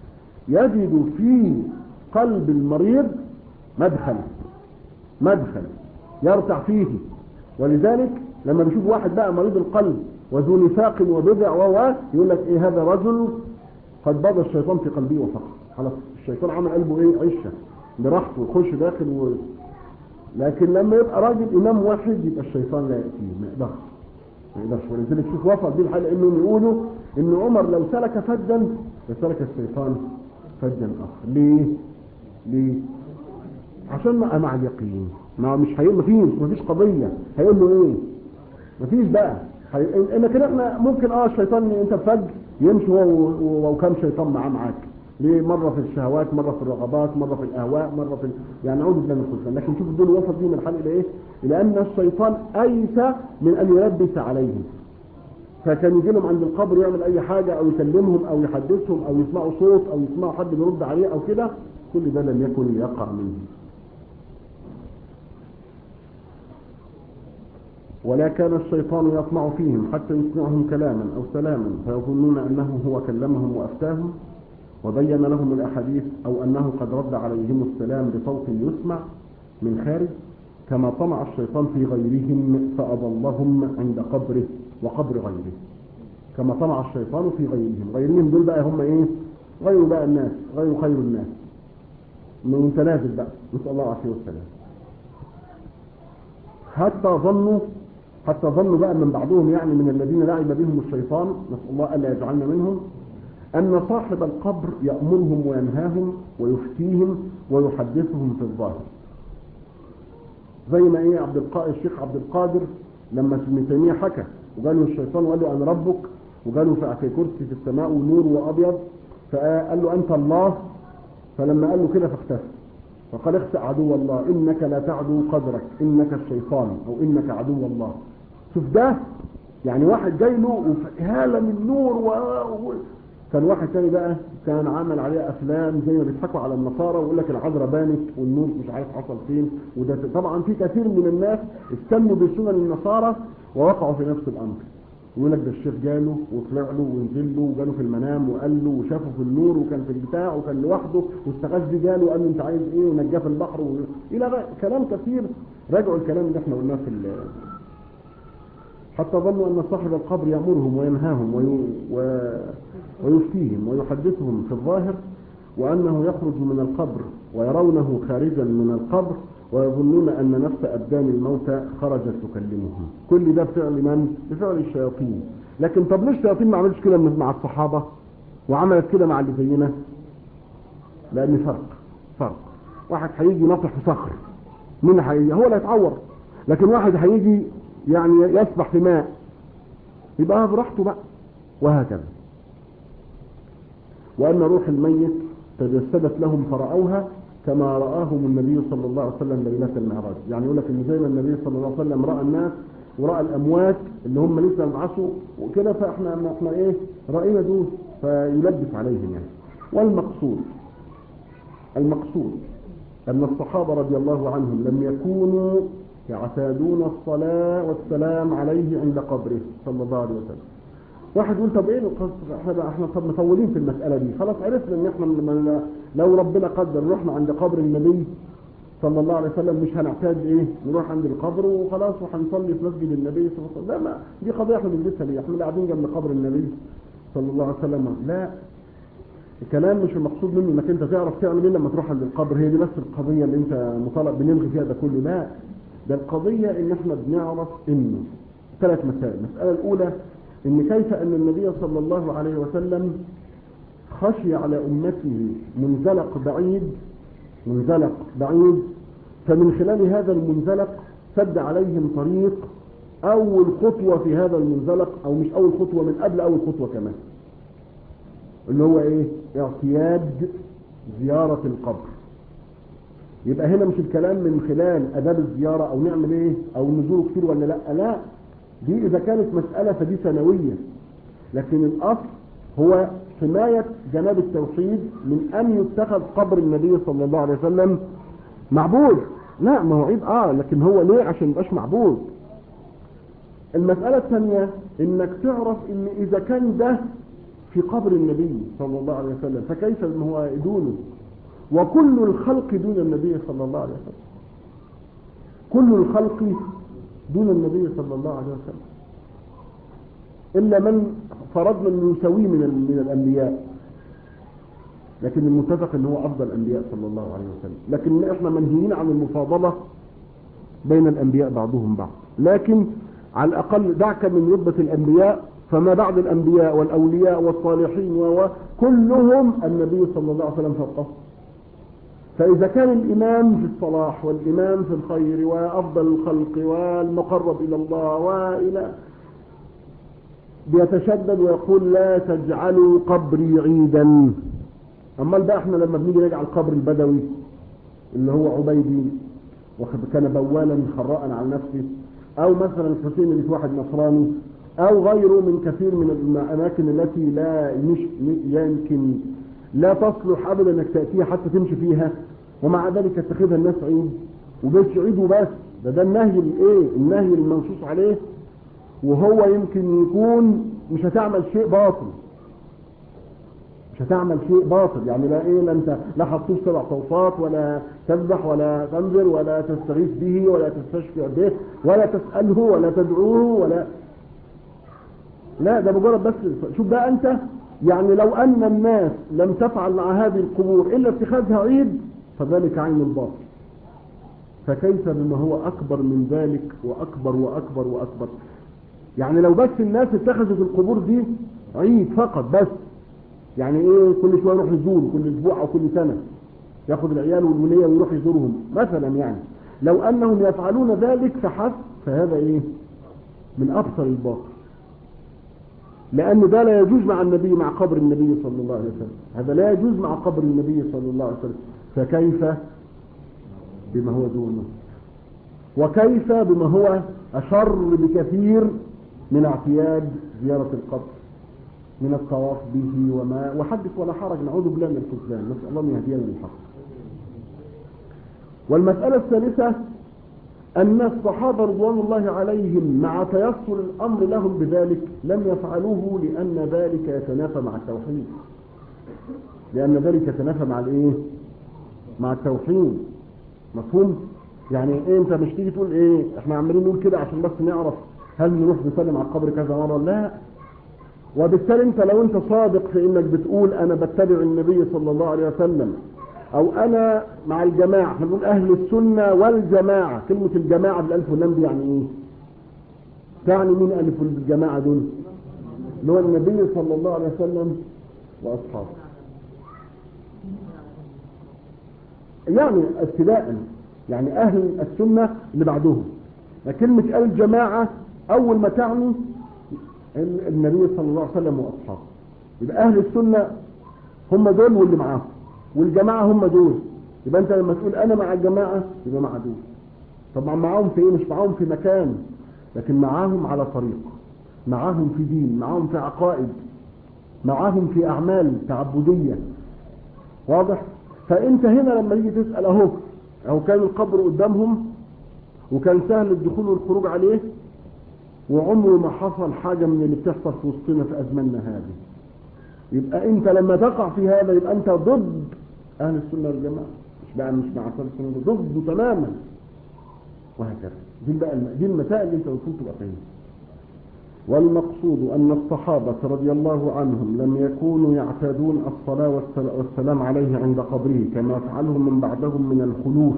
يجد في قلب المريض مدخل مدخل يرتع فيه ولذلك لما بيشوف واحد بقى مريض القلب وذو نفاق وبدع و يقول لك ايه هذا رجل قد بضى الشيطان في قلبه وفقه خلاص الشيطان عمل قلبه ايه عشه براحته ويخش داخل و... لكن لما يبقى راجل امام واحد يبقى الشيطان لا ياتيه ما يقدرش ما يقدرش ولذلك شوف وصل بيه الحال انهم يقولوا ان عمر لو سلك فجا لسلك الشيطان فجا اخر ليه؟ ليه؟ عشان مع, مع اليقين ما مش هيقول مفيش مفيش قضيه هيقول له ايه؟ مفيش بقى هي... لكن احنا ممكن اه الشيطان انت فج يمشي هو وكم شيطان معاه معاك ليه مرة في الشهوات مرة في الرغبات مرة في الأهواء مرة في ال... يعني نعوذ بالله من الخذلان لكن شوف دول وصل بهم الحال إلى إيه؟ إلى أن الشيطان أيس من أن يلبس عليهم فكان يجي لهم عند القبر يعمل أي حاجة أو يكلمهم أو يحدثهم أو يسمعوا صوت أو يسمعوا حد بيرد عليه أو كده كل ده لم يكن ليقع منه ولا كان الشيطان يطمع فيهم حتى يسمعهم كلاما أو سلاما فيظنون أنه هو كلمهم وأفتاهم وبين لهم الأحاديث أو أنه قد رد عليهم السلام بصوت يسمع من خارج كما طمع الشيطان في غيرهم فأضلهم عند قبره وقبر غيره كما طمع الشيطان في غيرهم غيرهم دول بقى هم ايه غير بقى الناس غير خير الناس من متنازل بقى نسأل الله العافية والسلام حتى ظنوا حتى ظنوا بقى من بعضهم يعني من الذين لعب بهم الشيطان نسأل الله ألا يجعلنا منهم أن صاحب القبر يأمرهم وينهاهم ويفتيهم ويحدثهم في الظاهر زي ما ايه عبد القادر الشيخ عبد القادر لما ابن تيميه حكى وقال له الشيطان وقال له انا ربك وقال له في كرسي في السماء ونور وابيض فقال له انت الله فلما قال له كده فاختفى فقال اخسأ عدو الله انك لا تعدو قدرك انك الشيطان او انك عدو الله شوف ده يعني واحد جاي له هاله من نور و... كان واحد تاني بقى كان عمل عليه افلام زي ما بيضحكوا على النصارى ويقول لك العذراء بانت والنور مش عارف حصل فين وده طبعا في كثير من الناس استنوا بسنن النصارى ووقعوا في نفس الامر يقول لك ده الشيخ جاله وطلع له ونزل له وجاله في المنام وقال له وشافه في النور وكان في البتاع وكان لوحده واستغاث بيه جاله وقال له انت عايز ايه ونجاه في البحر و... الى بقى كلام كثير راجعوا الكلام اللي احنا قلناه في ال... حتى ظنوا ان صاحب القبر يامرهم وينهاهم وي... و... ويفتيهم ويحدثهم في الظاهر وأنه يخرج من القبر ويرونه خارجا من القبر ويظنون أن نفس أبدان الموتى خرجت تكلمهم كل ده بفعل من؟ بفعل الشياطين لكن طب ليش الشياطين ما عملتش كده مع الصحابة وعملت كده مع اللي زينا لأن فرق فرق واحد هيجي نطح في صخر مين هيجي هو اللي هيتعور لكن واحد هيجي يعني يسبح في ماء يبقى براحته بقى وهكذا وأن روح الميت تجسدت لهم فرأوها كما رآهم النبي صلى الله عليه وسلم ليلة المعراج يعني يقول لك ان زي ما النبي صلى الله عليه وسلم رأى الناس ورأى الأموات اللي هم لسه يبعثوا وكده فاحنا احنا ايه رأينا دول فيلبس عليهم يعني والمقصود المقصود أن الصحابة رضي الله عنهم لم يكونوا يعتادون الصلاة والسلام عليه عند قبره صلى الله عليه وسلم واحد يقول طب ايه احنا احنا طب مطولين في المساله دي خلاص عرفنا ان احنا لو ربنا قدر رحنا عند قبر النبي صلى الله عليه وسلم مش هنعتاد ايه نروح عند القبر وخلاص وهنصلي في مسجد النبي صلى الله عليه وسلم لا ما دي قضيه احنا بندرسها ليه احنا قاعدين جنب قبر النبي صلى الله عليه وسلم لا الكلام مش المقصود منه انك انت تعرف تعمل ايه لما تروح عند القبر هي دي بس القضيه اللي انت مطالب بنلغي فيها ده كله لا ده القضيه ان احنا بنعرف انه ثلاث مسائل المساله الاولى ان كيف ان النبي صلى الله عليه وسلم خشي على امته منزلق بعيد منزلق بعيد فمن خلال هذا المنزلق سد عليهم طريق اول خطوة في هذا المنزلق او مش اول خطوة من قبل اول خطوة كمان اللي هو ايه اعتياد زيارة القبر يبقى هنا مش الكلام من خلال اداب الزيارة او نعمل ايه او نزوره كتير ولا لا لا دي إذا كانت مسألة فدي ثانوية لكن الأصل هو حماية جناب التوحيد من أن يتخذ قبر النبي صلى الله عليه وسلم معبود لا ما هو عيب آه لكن هو ليه عشان يبقاش معبود المسألة الثانية إنك تعرف إن إذا كان ده في قبر النبي صلى الله عليه وسلم فكيف إن هو دونه وكل الخلق دون النبي صلى الله عليه وسلم كل الخلق دون النبي صلى الله عليه وسلم إلا من فرضنا أنه يساويه من من الأنبياء لكن المتفق أنه هو أفضل الأنبياء صلى الله عليه وسلم لكن إحنا منهيين عن المفاضلة بين الأنبياء بعضهم بعض لكن على الأقل دعك من رتبة الأنبياء فما بعد الأنبياء والأولياء والصالحين وكلهم النبي صلى الله عليه وسلم فوقه فإذا كان الإمام في الصلاح والإمام في الخير وأفضل الخلق والمقرب إلى الله وإلى بيتشدد ويقول لا تجعلوا قبري عيدا أما بقى احنا لما بنيجي نجعل قبر البدوي اللي هو عبيدي وكان بوالا خراء على نفسه أو مثلا الحسين اللي في واحد نصراني أو غيره من كثير من الأماكن التي لا مش يمكن لا تصلح أبدا أنك تأتيها حتى تمشي فيها ومع ذلك يتخذها الناس عيد وبس عيد وبس ده ده النهي الايه النهي المنصوص عليه وهو يمكن يكون مش هتعمل شيء باطل مش هتعمل شيء باطل يعني لا ايه لا انت لا هتطوف سبع صوفات ولا تذبح ولا تنذر ولا تستغيث به ولا تستشفع به ولا تسأله ولا تدعوه ولا لا ده مجرد بس شوف بقى انت يعني لو ان الناس لم تفعل مع هذه القبور الا اتخاذها عيد فذلك عين الباطل فكيف بما هو اكبر من ذلك واكبر واكبر واكبر يعني لو بس الناس اتخذت القبور دي عيد فقط بس يعني ايه كل شويه يروح يزور كل اسبوع او كل سنه ياخد العيال والوليه ويروح يزورهم مثلا يعني لو انهم يفعلون ذلك فحسب فهذا ايه من ابصر الباطل لأن ده لا يجوز مع النبي مع قبر النبي صلى الله عليه وسلم هذا لا يجوز مع قبر النبي صلى الله عليه وسلم فكيف بما هو دونه وكيف بما هو أشر بكثير من اعتياد زيارة القبر من الطواف به وما وحدث ولا حرج نعوذ بالله من الخذلان نسأل الله أن يهدينا للحق والمسألة الثالثة أن الصحابة رضوان الله عليهم مع تيسر الأمر لهم بذلك لم يفعلوه لأن ذلك يتنافى مع التوحيد لأن ذلك يتنافى مع الإيه؟ مع التوحيد مفهوم؟ يعني إيه أنت مش تيجي تقول إيه إحنا عمالين نقول كده عشان بس نعرف هل نروح نسلم على القبر كذا مرة لا وبالتالي أنت لو أنت صادق في إنك بتقول أنا بتبع النبي صلى الله عليه وسلم او انا مع الجماعة احنا بنقول اهل السنة والجماعة كلمة الجماعة بالالف واللام دي يعني ايه تعني مين الف الجماعة دول اللي هو النبي صلى الله عليه وسلم واصحابه يعني ابتداء يعني اهل السنة اللي بعدهم كلمة الجماعة اول ما تعني النبي صلى الله عليه وسلم واصحابه يبقى اهل السنة هم دول واللي معاهم والجماعة هم دول يبقى انت لما تقول انا مع الجماعة يبقى مع دول طبعا معاهم في ايه مش معاهم في مكان لكن معاهم على طريق معاهم في دين معاهم في عقائد معاهم في اعمال تعبدية واضح فانت هنا لما تيجي تسأل اهو اهو كان القبر قدامهم وكان سهل الدخول والخروج عليه وعمره ما حصل حاجة من اللي بتحصل في وسطنا في ازماننا هذه يبقى انت لما تقع في هذا يبقى انت ضد اهل السنة والجماعة مش بقى مش مع اهل السنة ضده تماما وهكذا دي بقى دي المسائل اللي انت المفروض تبقى فاهمها والمقصود ان الصحابة رضي الله عنهم لم يكونوا يعتادون الصلاة والسلام عليه عند قبره كما يفعله من بعدهم من الخلوف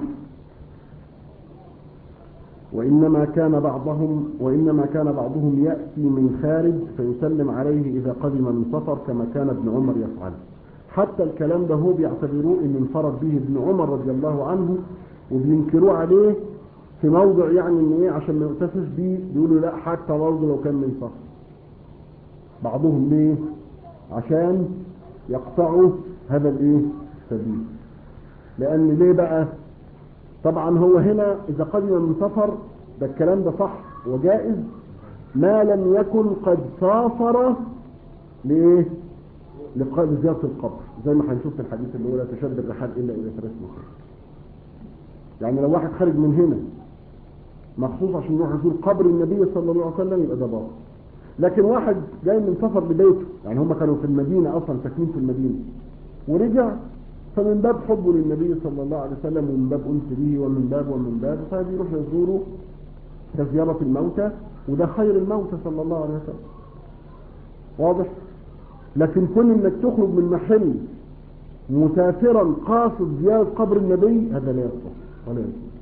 وإنما كان بعضهم وإنما كان بعضهم يأتي من خارج فيسلم عليه إذا قدم من سفر كما كان ابن عمر يفعل حتى الكلام ده هو بيعتبروه ان انفرد به ابن عمر رضي الله عنه وبينكروه عليه في موضع يعني ان ايه عشان ما يؤتسس بيه بيقولوا لا حتى برضه لو كان من سفر بعضهم ليه عشان يقطعوا هذا الايه السبيل لان ليه بقى طبعا هو هنا اذا قدم من سفر ده الكلام ده صح وجائز ما لم يكن قد سافر ليه لزيارة القبر زي ما هنشوف في الحديث اللي هو لا تشد الرحال الا الى ثلاث مساجد يعني لو واحد خارج من هنا مخصوص عشان يروح يزور قبر النبي صلى الله عليه وسلم يبقى ده باطل لكن واحد جاي من سفر لبيته يعني هم كانوا في المدينة اصلا ساكنين في المدينة ورجع فمن باب حبه للنبي صلى الله عليه وسلم ومن باب انس به ومن باب ومن باب فبيروح يزوره كزيارة الموتى وده خير الموتى صلى الله عليه وسلم واضح لكن كون انك تخرج من محل مسافرا قاصد زيارة قبر النبي هذا لا يصح ولا يصح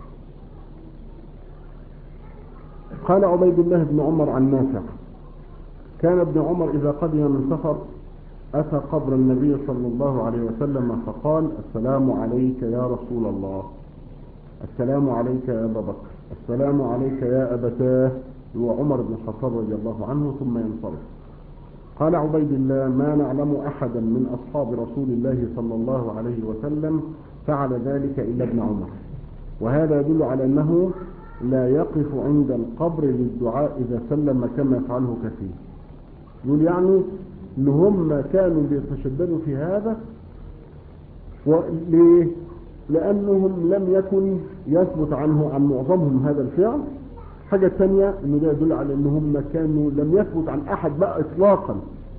قال عبيد الله بن عمر عن نافع كان ابن عمر إذا قدم من سفر أتى قبر النبي صلى الله عليه وسلم فقال السلام عليك يا رسول الله السلام عليك يا أبا بكر السلام عليك يا أبتاه هو عمر بن الخطاب رضي الله عنه ثم ينصرف قال عبيد الله ما نعلم أحدا من أصحاب رسول الله صلى الله عليه وسلم فعل ذلك إلا ابن عمر وهذا يدل على أنه لا يقف عند القبر للدعاء إذا سلم كما يفعله كثير يقول يعني ان هم كانوا بيتشددوا في هذا وليه لانهم لم يكن يثبت عنه عن معظمهم هذا الفعل حاجة ثانية انه ده يدل على ان هم كانوا لم يثبت عن احد بقى اطلاقا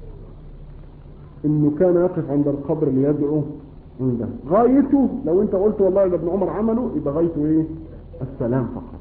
انه كان يقف عند القبر ليدعو عنده غايته لو انت قلت والله ده ابن عمر عمله يبقى غايته ايه السلام فقط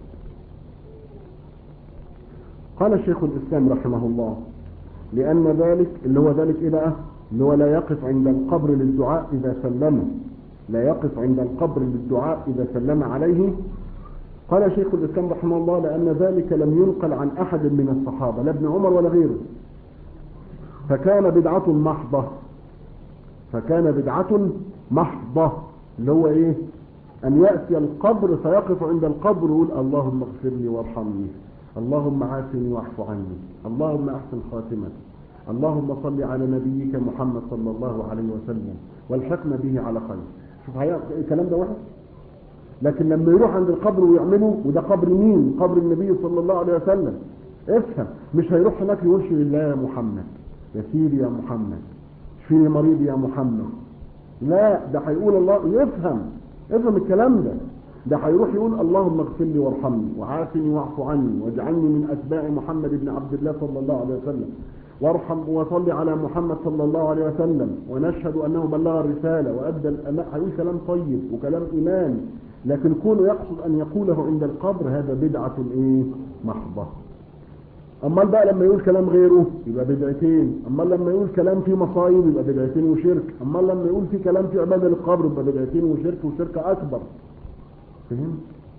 قال الشيخ الاسلام رحمه الله لأن ذلك اللي هو ذلك إيه بقى اللي هو لا يقف عند القبر للدعاء إذا سلم لا يقف عند القبر للدعاء إذا سلم عليه قال شيخ الإسلام رحمه الله لأن ذلك لم ينقل عن أحد من الصحابة لا ابن عمر ولا غيره فكان بدعة محضة فكان بدعة محضة اللي هو إيه أن يأتي القبر فيقف عند القبر ويقول اللهم اغفر لي وارحمني اللهم عافني واعف عني اللهم احسن خاتمتي اللهم صل على نبيك محمد صلى الله عليه وسلم والحقنا به على خير شوف الكلام ده وحش لكن لما يروح عند القبر ويعمله وده قبر مين قبر النبي صلى الله عليه وسلم افهم مش هيروح هناك يقولش لله يا محمد يا سيدي يا محمد شفيني مريض يا محمد لا ده هيقول الله يفهم افهم الكلام ده ده هيروح يقول اللهم اغفر لي وارحمني وعافني واعف عني واجعلني من اتباع محمد بن عبد الله صلى الله عليه وسلم وارحم وصل على محمد صلى الله عليه وسلم ونشهد انه بلغ الرساله وادى الامانه هيقول كلام طيب وكلام ايمان لكن كونه يقصد ان يقوله عند القبر هذا بدعه ايه محضه اما بقى لما يقول كلام غيره يبقى بدعتين اما لما يقول كلام فيه مصايب يبقى بدعتين وشرك اما لما يقول فيه كلام في عباده للقبر يبقى بدعتين وشرك وشرك اكبر فهم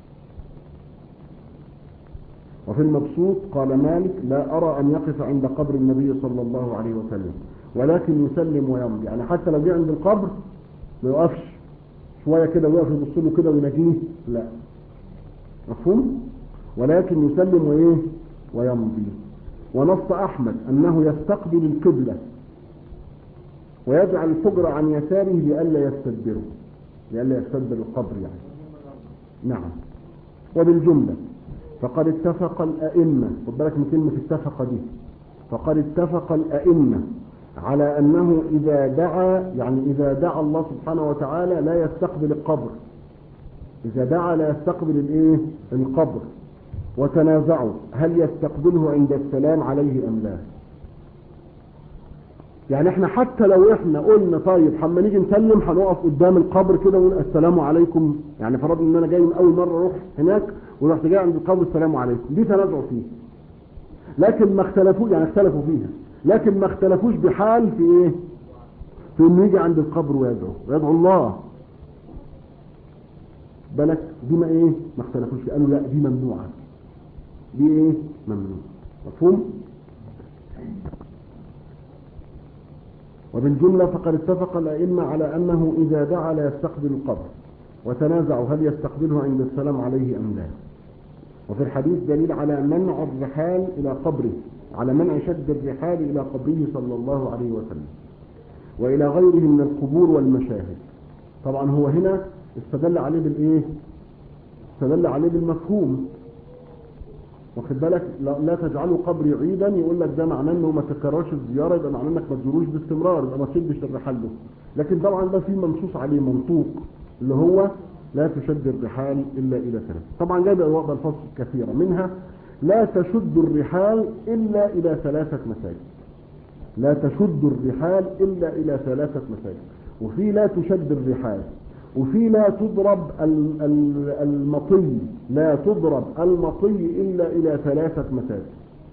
وفي المبسوط قال مالك لا أرى أن يقف عند قبر النبي صلى الله عليه وسلم ولكن يسلم ويمضي يعني حتى لو جه عند القبر ما يقفش شوية كده ويقف يبص له كده ويناجيه لا مفهوم ولكن يسلم وإيه ويمضي ونص أحمد أنه يستقبل القبلة ويجعل الحجر عن يساره لئلا يستدبره لئلا يستدبر القبر يعني نعم وبالجملة فقد اتفق الأئمة خد بالك من كلمة اتفق دي فقد اتفق الأئمة على أنه إذا دعا يعني إذا دعا الله سبحانه وتعالى لا يستقبل القبر إذا دعا لا يستقبل الإيه القبر وتنازعوا هل يستقبله عند السلام عليه أم لا يعني احنا حتى لو احنا قلنا طيب حما نيجي نسلم هنقف قدام القبر كده ونقول السلام عليكم يعني فرضنا ان انا جاي من اول مره اروح هناك ورحت جاي عند القبر السلام عليكم دي تنازع فيه لكن ما اختلفوا يعني اختلفوا فيها لكن ما اختلفوش بحال في ايه في انه يجي عند القبر ويدعو ويدعو الله بالك دي ما ايه ما اختلفوش قالوا لا دي ممنوعه دي ايه ممنوع مفهوم وبالجملة فقد اتفق الأئمة على أنه إذا دعا لا يستقبل القبر وتنازعوا هل يستقبله عند السلام عليه أم لا وفي الحديث دليل على منع الرحال إلى قبره على منع شد الرحال إلى قبره صلى الله عليه وسلم وإلى غيره من القبور والمشاهد طبعا هو هنا استدل عليه بالإيه استدل عليه بالمفهوم واخد بالك لا, لا تجعلوا قبري عيدا يقول لك ده معناه انه ما تكررش الزياره يبقى معناه انك ما تزوروش باستمرار يبقى ما تشدش الرحال له لكن طبعا ده في منصوص عليه منطوق اللي هو لا تشد الرحال الا الى ثلاث طبعا جايب الوضع الفصل كثيره منها لا تشد الرحال الا الى ثلاثه مساجد لا تشد الرحال الا الى ثلاثه مساجد وفي لا تشد الرحال وفي لا تضرب ال- ال- المطي لا تضرب المطي إلا إلى ثلاثة مساجد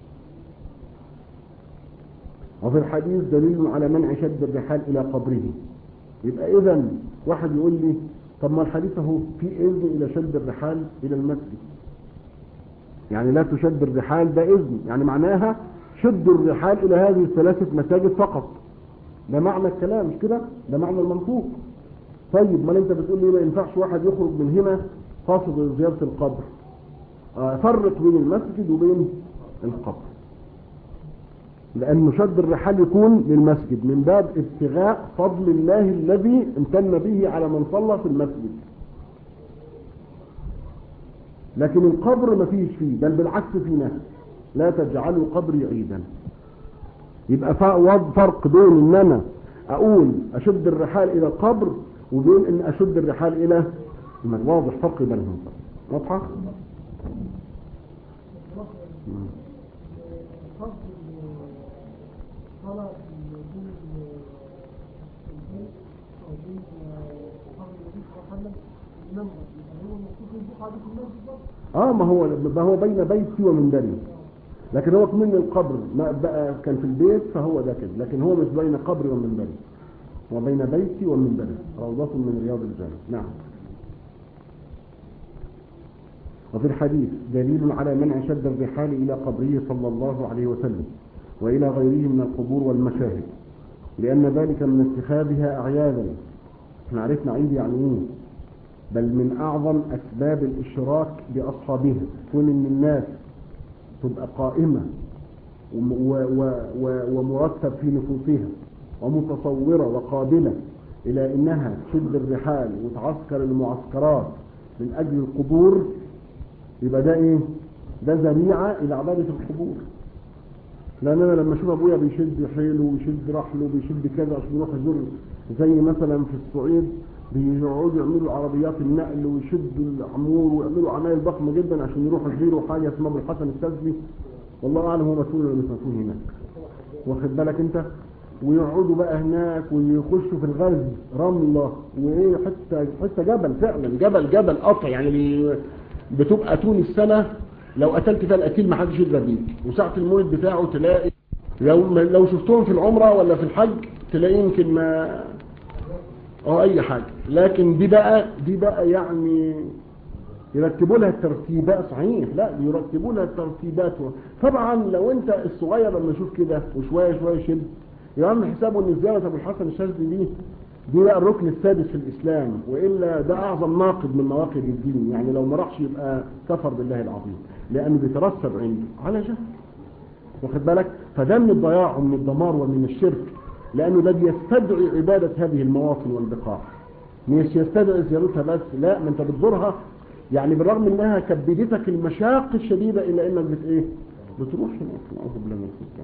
وفي الحديث دليل على منع شد الرحال إلى قبره يبقى إذا واحد يقول لي طب ما الحديث اهو في إذن إلى شد الرحال إلى المسجد يعني لا تشد الرحال ده إذن يعني معناها شد الرحال إلى هذه الثلاثة مساجد فقط ده معنى الكلام مش كده ده معنى المنطوق طيب ما انت بتقول لي ما ينفعش واحد يخرج من هنا قاصد زيارة القبر آه، فرق بين المسجد وبين القبر لأن شد الرحال يكون للمسجد من باب ابتغاء فضل الله الذي امتن به على من صلى في المسجد لكن القبر ما فيش فيه بل بالعكس في نهي لا تجعلوا قبري عيدا يبقى ف- وض- فرق بين ان انا اقول اشد الرحال الى القبر وبين ان اشد الرحال الى المسجد. واضح فرق بينهم واضحه مم. فضل الصلاة بين البيت أو بين قبر النبي صلى الله عليه وسلم المنبر يعني هو المفروض البقعة دي في المسجد برضه اه ما هو ما هو بين بيتي ومنبري لكن هو من القبر ما بقى كان في البيت فهو ده كده لكن هو مش بين قبري ومنبري هو بين بيتي ومنبري روضة من رياض الجنة نعم وفي الحديث دليل على منع شد الرحال إلى قبره صلى الله عليه وسلم وإلى غيره من القبور والمشاهد لأن ذلك من اتخاذها أعيادا احنا عرفنا عيد يعني ايه بل من أعظم أسباب الإشراك بأصحابها كون إن الناس تبقى قائمة وم- و- و- و- ومرتب في نفوسها ومتصورة وقابلة إلى إنها تشد الرحال وتعسكر المعسكرات من أجل القبور يبقى ده إيه؟ ده ذريعة إلى عبادة القبور لأن أنا لما أشوف أبويا بيشد حيله ويشد رحله وبيشد كذا عشان يروح يزور زي مثلا في الصعيد بيقعدوا يعملوا عربيات النقل ويشدوا العمور ويعملوا عمايل ضخمة جدا عشان يروحوا يزوروا حاجة اسمها أبو الحسن السزلي والله أعلم هو مسؤول ولا مش مسؤول هناك واخد بالك أنت ويقعدوا بقى هناك ويخشوا في الغاز رملة وإيه حتة حتة جبل فعلا جبل جبل قطع يعني بي- بتبقى طول السنة لو قتلت فيها القتيل ما حدش يقدر بيك وساعة المولد بتاعه تلاقي لو لو شفتهم في العمرة ولا في الحج تلاقيه يمكن ما اه اي حاجة لكن دي بقى دي بقى يعني يرتبوا لها الترتيبات صحيح لا يرتبوا لها الترتيبات طبعا لو انت الصغير لما يشوف كده وشويه شويه يشد يعمل حسابه ان زياره ابو الحسن الشاذلي دي دي بقى الركن السادس في الاسلام والا ده اعظم ناقض من نواقض الدين يعني لو ما راحش يبقى كفر بالله العظيم لانه بيترتب عنده على جهل واخد بالك فده من الضياع ومن الدمار ومن الشرك لانه ده بيستدعي عباده هذه المواطن والبقاع مش يستدعي زيارتها بس لا ما انت بتزورها يعني بالرغم انها كبدتك المشاق الشديده الا انك بت ايه بتروح هناك نعوذ بالله من الفتنه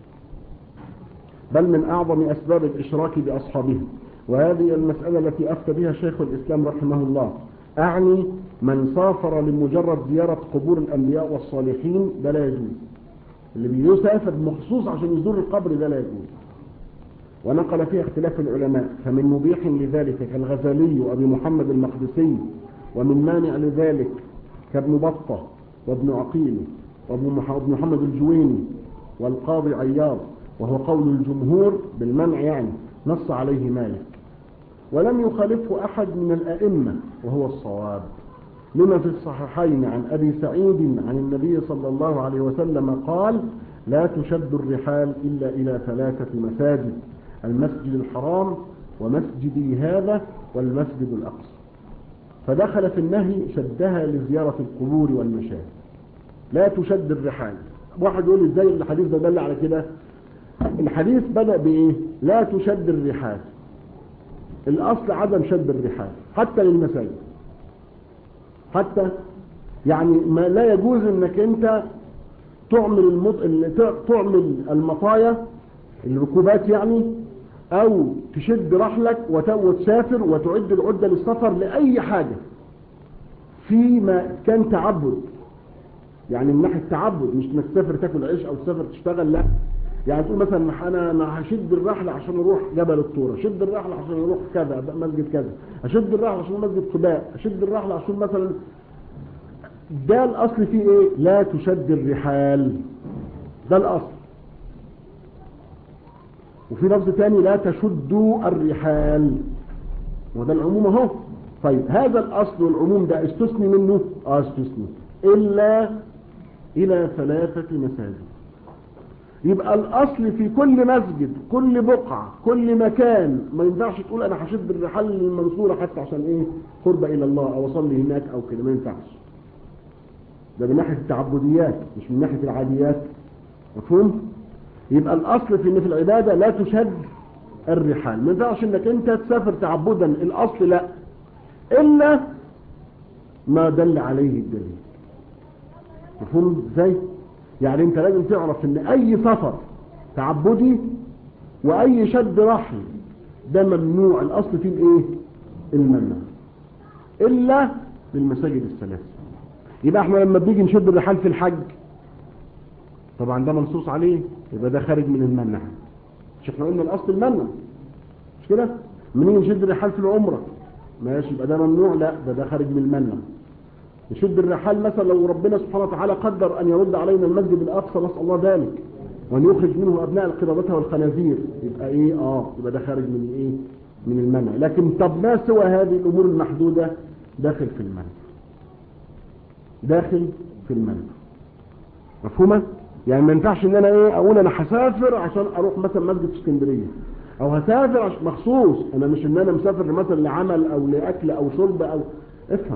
بل من اعظم اسباب الاشراك باصحابه وهذه المساله التي افتى بها شيخ الاسلام رحمه الله اعني من سافر لمجرد زياره قبور الانبياء والصالحين ده لا يجوز اللي بيسافر مخصوص عشان يزور القبر ده لا يجوز ونقل فيها اختلاف العلماء فمن مبيح لذلك كالغزالي وابي محمد المقدسي ومن مانع لذلك كابن بطة وابن عقيل وابن مح- وابن محمد الجويني والقاضي عياض وهو قول الجمهور بالمنع يعني نص عليه مالك ولم يخالفه أحد من الأئمة وهو الصواب لما في الصحيحين عن أبي سعيد عن النبي صلى الله عليه وسلم قال لا تشد الرحال إلا إلى ثلاثة مساجد المسجد الحرام ومسجدي هذا والمسجد الأقصى فدخل في النهي شدها لزيارة القبور والمشاهد لا تشد الرحال واحد يقول لي ازاي الحديث ده دل على كده الحديث بدأ بإيه لا تشد الرحال الأصل عدم شد الرحال حتى للمساجد حتى يعني ما لا يجوز انك انت تعمل المط... ال- تعمل المطايا الركوبات يعني او تشد رحلك وت- وتسافر وتعد العدة للسفر لأي حاجة فيما كان تعبد يعني من ناحية تعبد مش انك تسافر تاكل عيش او تسافر تشتغل لا يعني تقول مثلا انا انا هشد الرحله عشان اروح جبل الطور اشد الرحله عشان اروح كذا مسجد كذا اشد الرحله عشان مسجد قباء اشد الرحله عشان مثلا ده الاصل فيه ايه لا تشد الرحال ده الاصل وفي لفظ تاني لا تشدوا الرحال وده العموم اهو طيب هذا الاصل والعموم ده استثني منه اه استثني الا الى ثلاثة مساجد يبقى الاصل في كل مسجد كل بقعة كل مكان ما ينفعش تقول انا هشد الرحال المنصورة حتى عشان ايه قرب الى الله او اصلي هناك او كده ما ينفعش ده من ناحية التعبديات مش من ناحية العاديات مفهوم يبقى الاصل في ان في العبادة لا تشد الرحال ما ينفعش انك انت تسافر تعبدا الاصل لا الا ما دل عليه الدليل مفهوم ازاي يعني انت لازم تعرف ان اي سفر تعبدي واي شد رحل ده ممنوع الاصل فيه الايه المنع الا للمساجد الثلاث يبقى احنا لما بنيجي نشد الرحال في الحج طبعا ده منصوص عليه يبقى ده خارج من المنع مش احنا قلنا الاصل المنع مش كده بنيجي نشد الرحال في العمره ماشي يبقى ده ممنوع لا ده ده خارج من المنع نشد الرحال مثلا لو ربنا سبحانه وتعالى قدر ان يرد علينا المسجد الاقصى نسال الله ذلك وان يخرج منه ابناء القردة والخنازير يبقى ايه اه يبقى ده خارج من ايه من المنع لكن طب ما سوى هذه الامور المحدوده داخل في المنع داخل في المنع مفهومه يعني ما ينفعش ان انا ايه اقول انا هسافر عشان اروح مثلا مسجد في اسكندريه او هسافر عشان مخصوص انا مش ان انا مسافر مثلا لعمل او لاكل او شرب او افهم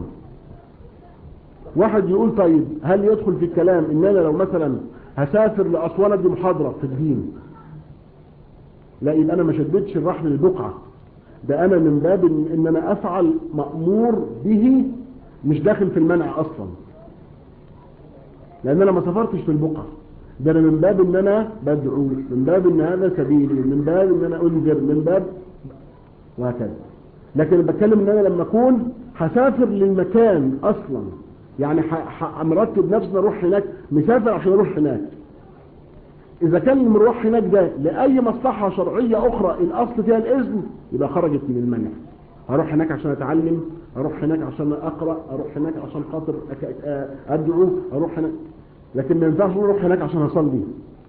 واحد يقول طيب هل يدخل في الكلام ان انا لو مثلا هسافر لاسوان ادي محاضره في الدين لا يبقى انا ما شددش الرحل للبقعه ده انا من باب ان إن انا افعل مامور به مش داخل في المنع اصلا لان انا ما سافرتش في البقعه ده انا من باب ان انا بدعو من باب ان هذا سبيلي من باب ان انا انذر من باب وهكذا لكن بتكلم ان انا لما اكون هسافر للمكان اصلا يعني مرتب نفسي اروح هناك مسافر عشان اروح هناك اذا كان المروح هناك ده لاي مصلحة شرعية اخرى الاصل فيها الاذن يبقى خرجت من المنع اروح هناك عشان اتعلم اروح هناك عشان اقرأ اروح هناك عشان خاطر ادعو اروح هناك لكن ما ينفعش اروح هناك عشان اصلي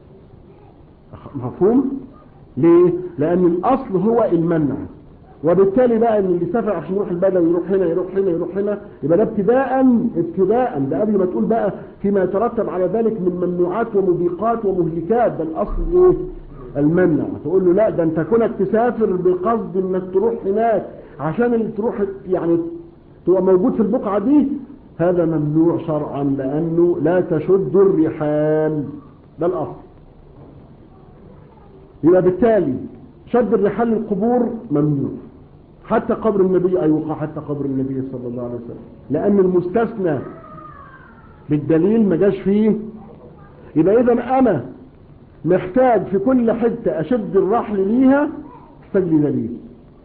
مفهوم ليه لان الاصل هو المنع وبالتالي بقى ان اللي سافر عشان يروح البدوي يروح هنا يروح هنا يروح هنا يبقى ده ابتداء ابتداء ده قبل ما تقول بقى فيما يترتب على ذلك من ممنوعات ومضيقات ومهلكات ده الاصل ايه المنع تقول له لا ده انت كونك تسافر بقصد انك تروح هناك عشان اللي تروح يعني تبقى موجود في البقعة دي هذا ممنوع شرعا لانه لا تشد الرحال ده الاصل يبقى بالتالي شد الرحال للقبور ممنوع حتى قبر النبي أي وقع حتى قبر النبي صلى الله عليه وسلم لأن المستثنى بالدليل ما جاش فيه يبقى إذا أنا محتاج في كل حتة أشد الرحل ليها محتاج لي دليل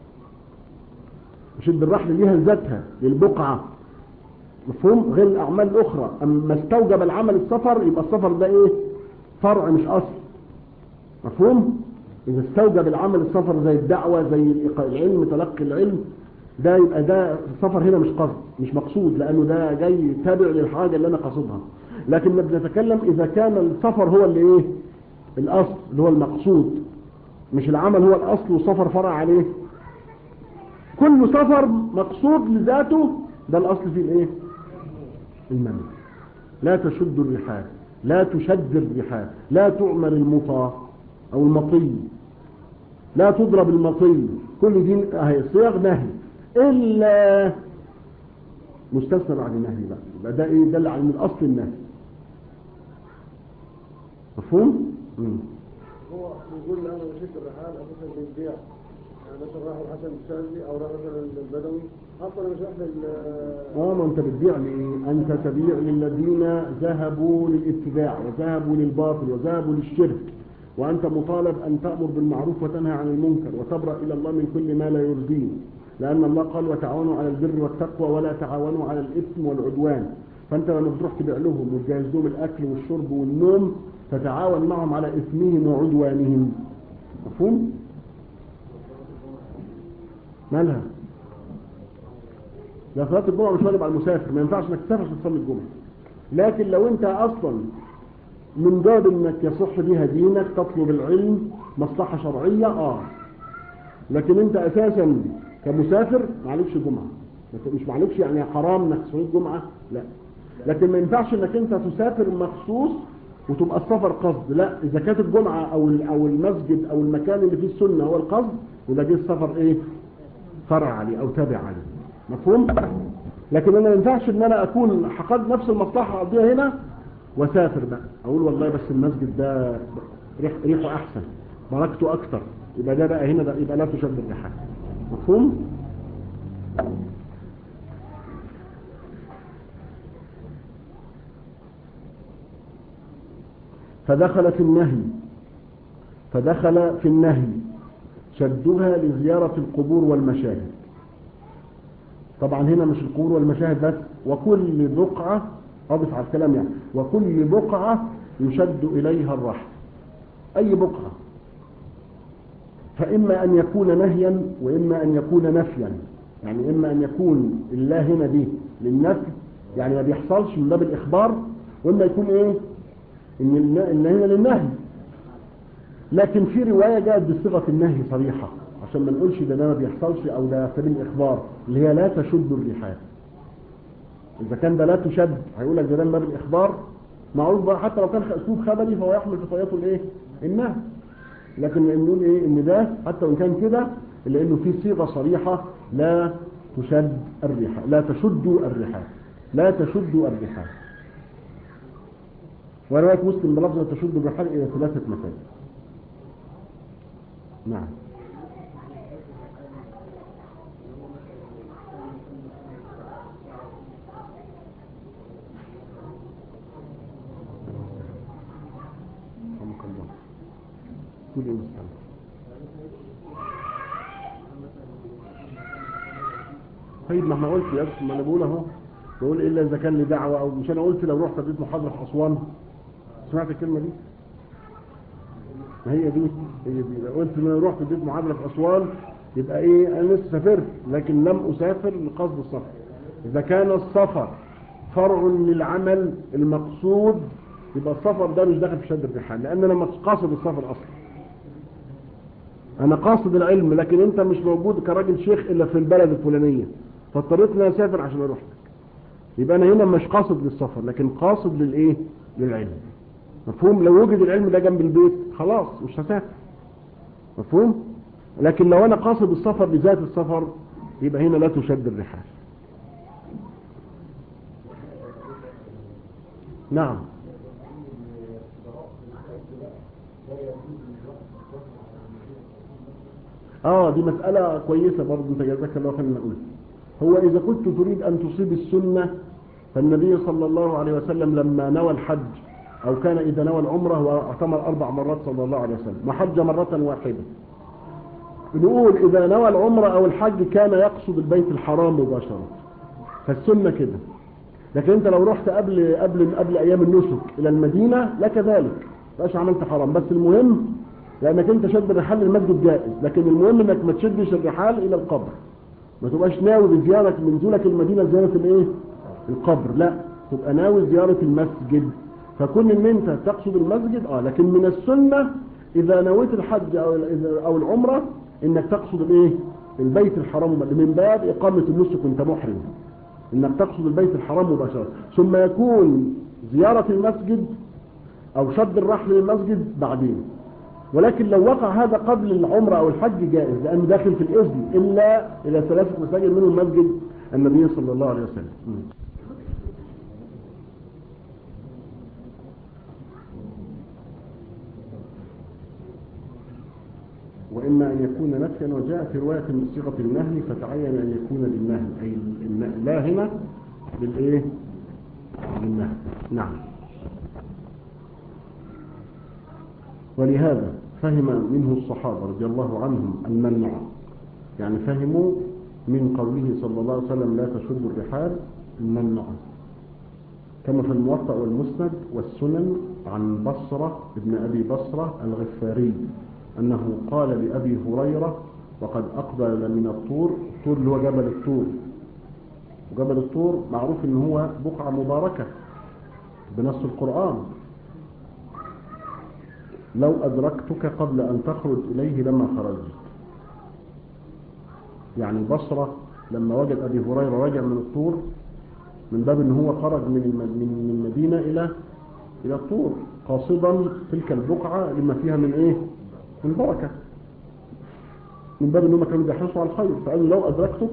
أشد الرحل ليها لذاتها للبقعة مفهوم غير الأعمال الأخرى أما استوجب العمل السفر يبقى السفر ده إيه فرع مش أصل مفهوم إذا استوجب العمل السفر زي الدعوة زي العلم تلقي العلم ده يبقى ده السفر هنا مش قصد مش مقصود لأنه ده جاي تابع للحاجة اللي أنا قصدها لكن بنتكلم إذا كان السفر هو اللي إيه الأصل اللي هو المقصود مش العمل هو الأصل والسفر فرع عليه كل سفر مقصود لذاته ده الأصل فيه الإيه المنع لا تشد الرحال لا تشد الرحال لا تعمر المطى او المطي لا تضرب المطي كل دي اهي صيغ نهي الا مستثنى بعد النهي بقى يبقى ده ايه دل على من اصل النهي مفهوم مم. هو بيقول انا مشيت الرحال اساسا للبيع يعني مثلا راح الحسن الشاذلي او راح مثلا البدوي حتى انا مش رايح لل اه ما انت بتبيع لايه انت تبيع للذين ذهبوا للاتباع وذهبوا للباطل وذهبوا للشرك وأنت مطالب أن تأمر بالمعروف وتنهى عن المنكر وتبرأ إلى الله من كل ما لا يرضين لأن الله قال وتعاونوا على البر والتقوى ولا تعاونوا على الإثم والعدوان فأنت لما بتروح تبيع لهم وتجهز لهم الأكل والشرب والنوم تتعاون معهم على إثمهم وعدوانهم مفهوم؟ مالها؟ لا صلاة الجمعة مش واجب على المسافر ما ينفعش انك تسافر عشان تصلي الجمعة لكن لو انت اصلا من باب انك يصح بها دينك تطلب العلم مصلحة شرعية اه لكن انت اساسا كمسافر معلكش جمعة مش معلكش يعني حرام انك تصلي الجمعة لا لكن ما ينفعش انك انت تسافر مخصوص وتبقى السفر قصد لا اذا كانت الجمعة او او المسجد او المكان اللي فيه السنة هو القصد يبقى جه السفر ايه فرع عليه او تابع عليه مفهوم لكن انا ما ينفعش ان انا اكون حققت نفس المصلحه اقضيها هنا واسافر بقى اقول والله بس المسجد ده ريح ريحه احسن بركته اكتر يبقى ده بقى هنا ده يبقى لا تشد الريحان مفهوم فدخل في النهي فدخل في النهي شدها لزيارة القبور والمشاهد طبعا هنا مش القبور والمشاهد بس وكل بقعة أضف على الكلام يعني وكل بقعة يشد إليها الرحل أي بقعة فإما أن يكون نهيا وإما أن يكون نفيا يعني إما أن يكون الله هنا دي للنفي يعني ما بيحصلش من باب الإخبار وإما يكون إيه إن إن هنا للنهي لكن في رواية جاءت بصيغة النهي صريحة عشان ما نقولش ده ده ما بيحصلش او ده سبيل الاخبار اللي هي لا تشد الرحال اذا كان ده لا تشد هيقول لك ده ده من باب الاخبار معروف بقى حتى لو كان اسلوب خبري فهو يحمل في طياته الايه النهي لكن نقول ايه ان ده حتى وان كان كده الا انه في صيغه صريحه لا تشد الرحال لا تشد الرحال لا تشد الرحال وروايه مسلم بلفظ تشد الرحال الى ثلاثه مساجد نعم كل مسلم طيب ما احنا قلت يا أخي، ما انا بقول اهو بقول الا اذا كان لي دعوه او مش انا قلت لو رحت اديت محاضره في اسوان سمعت الكلمه دي ما هي دي هي دي لو قلت ان انا رحت اديت محاضره في اسوان يبقى ايه انا لسه سافرت لكن لم اسافر لقصد السفر اذا كان السفر فرع للعمل المقصود يبقى السفر ده مش داخل في شد الرحال لان انا مش قاصد السفر اصلا انا قاصد العلم لكن انت مش موجود كراجل شيخ الا في البلد الفلانيه فاضطريت ان انا اسافر عشان اروح لك يبقى انا هنا مش قاصد للسفر لكن قاصد للايه للعلم مفهوم لو وجد العلم ده جنب البيت خلاص مش هسافر مفهوم لكن لو انا قاصد السفر لذات السفر يبقى هنا لا تشد الرحال نعم اه دي مسألة كويسة برضه انت جزاك الله خير نقول هو اذا كنت تريد ان تصيب السنة فالنبي صلى الله عليه وسلم لما نوى الحج او كان اذا نوى العمرة واعتمر اربع مرات صلى الله عليه وسلم وحج مرة واحدة نقول اذا نوى العمرة او الحج كان يقصد البيت الحرام مباشرة فالسنة كده لكن انت لو رحت قبل قبل قبل ايام النسك الى المدينة لا كذلك مبقاش عملت حرام بس المهم لانك انت شد الرحال للمسجد جائز لكن المهم انك ما تشدش الرحال الى القبر ما تبقاش ناوي بزيارة من نزولك المدينة زيارة الايه القبر لا تبقى ناوي زيارة المسجد فكون ان انت تقصد المسجد اه لكن من السنة اذا نويت الحج او او العمرة انك تقصد الايه البيت الحرام من باب اقامة النسك وانت محرم انك تقصد البيت الحرام مباشرة ثم يكون زيارة المسجد او شد الرحل للمسجد بعدين ولكن لو وقع هذا قبل العمرة او الحج جائز لانه داخل في الاذن الا الى ثلاثة مساجد منهم مسجد النبي صلى الله عليه وسلم وإما أن يكون نفيا وجاء في رواية من صيغة النهي فتعين أن يكون للنهي أي الن- لا هنا للإيه؟ للنهي نعم ولهذا فهم منه الصحابة رضي الله عنهم المنع يعني فهموا من قوله صلى الله عليه وسلم لا تشد الرحال المنع كما في الموطأ والمسند والسنن عن بصرة ابن أبي بصرة الغفاري أنه قال لأبي هريرة وقد أقبل من الطور الطور اللي هو جبل الطور وجبل الطور معروف ان هو بقعة مباركة بنص القرآن لو أدركتك قبل أن تخرج إليه لما خرجت يعني بصرة لما وجد أبي هريرة راجع من الطور من باب ان هو خرج من من المدينة إلى إلى الطور قاصدا تلك البقعة لما فيها من إيه من بركة من باب انهم كانوا بيحرصوا على الخير فقالوا لو أدركتك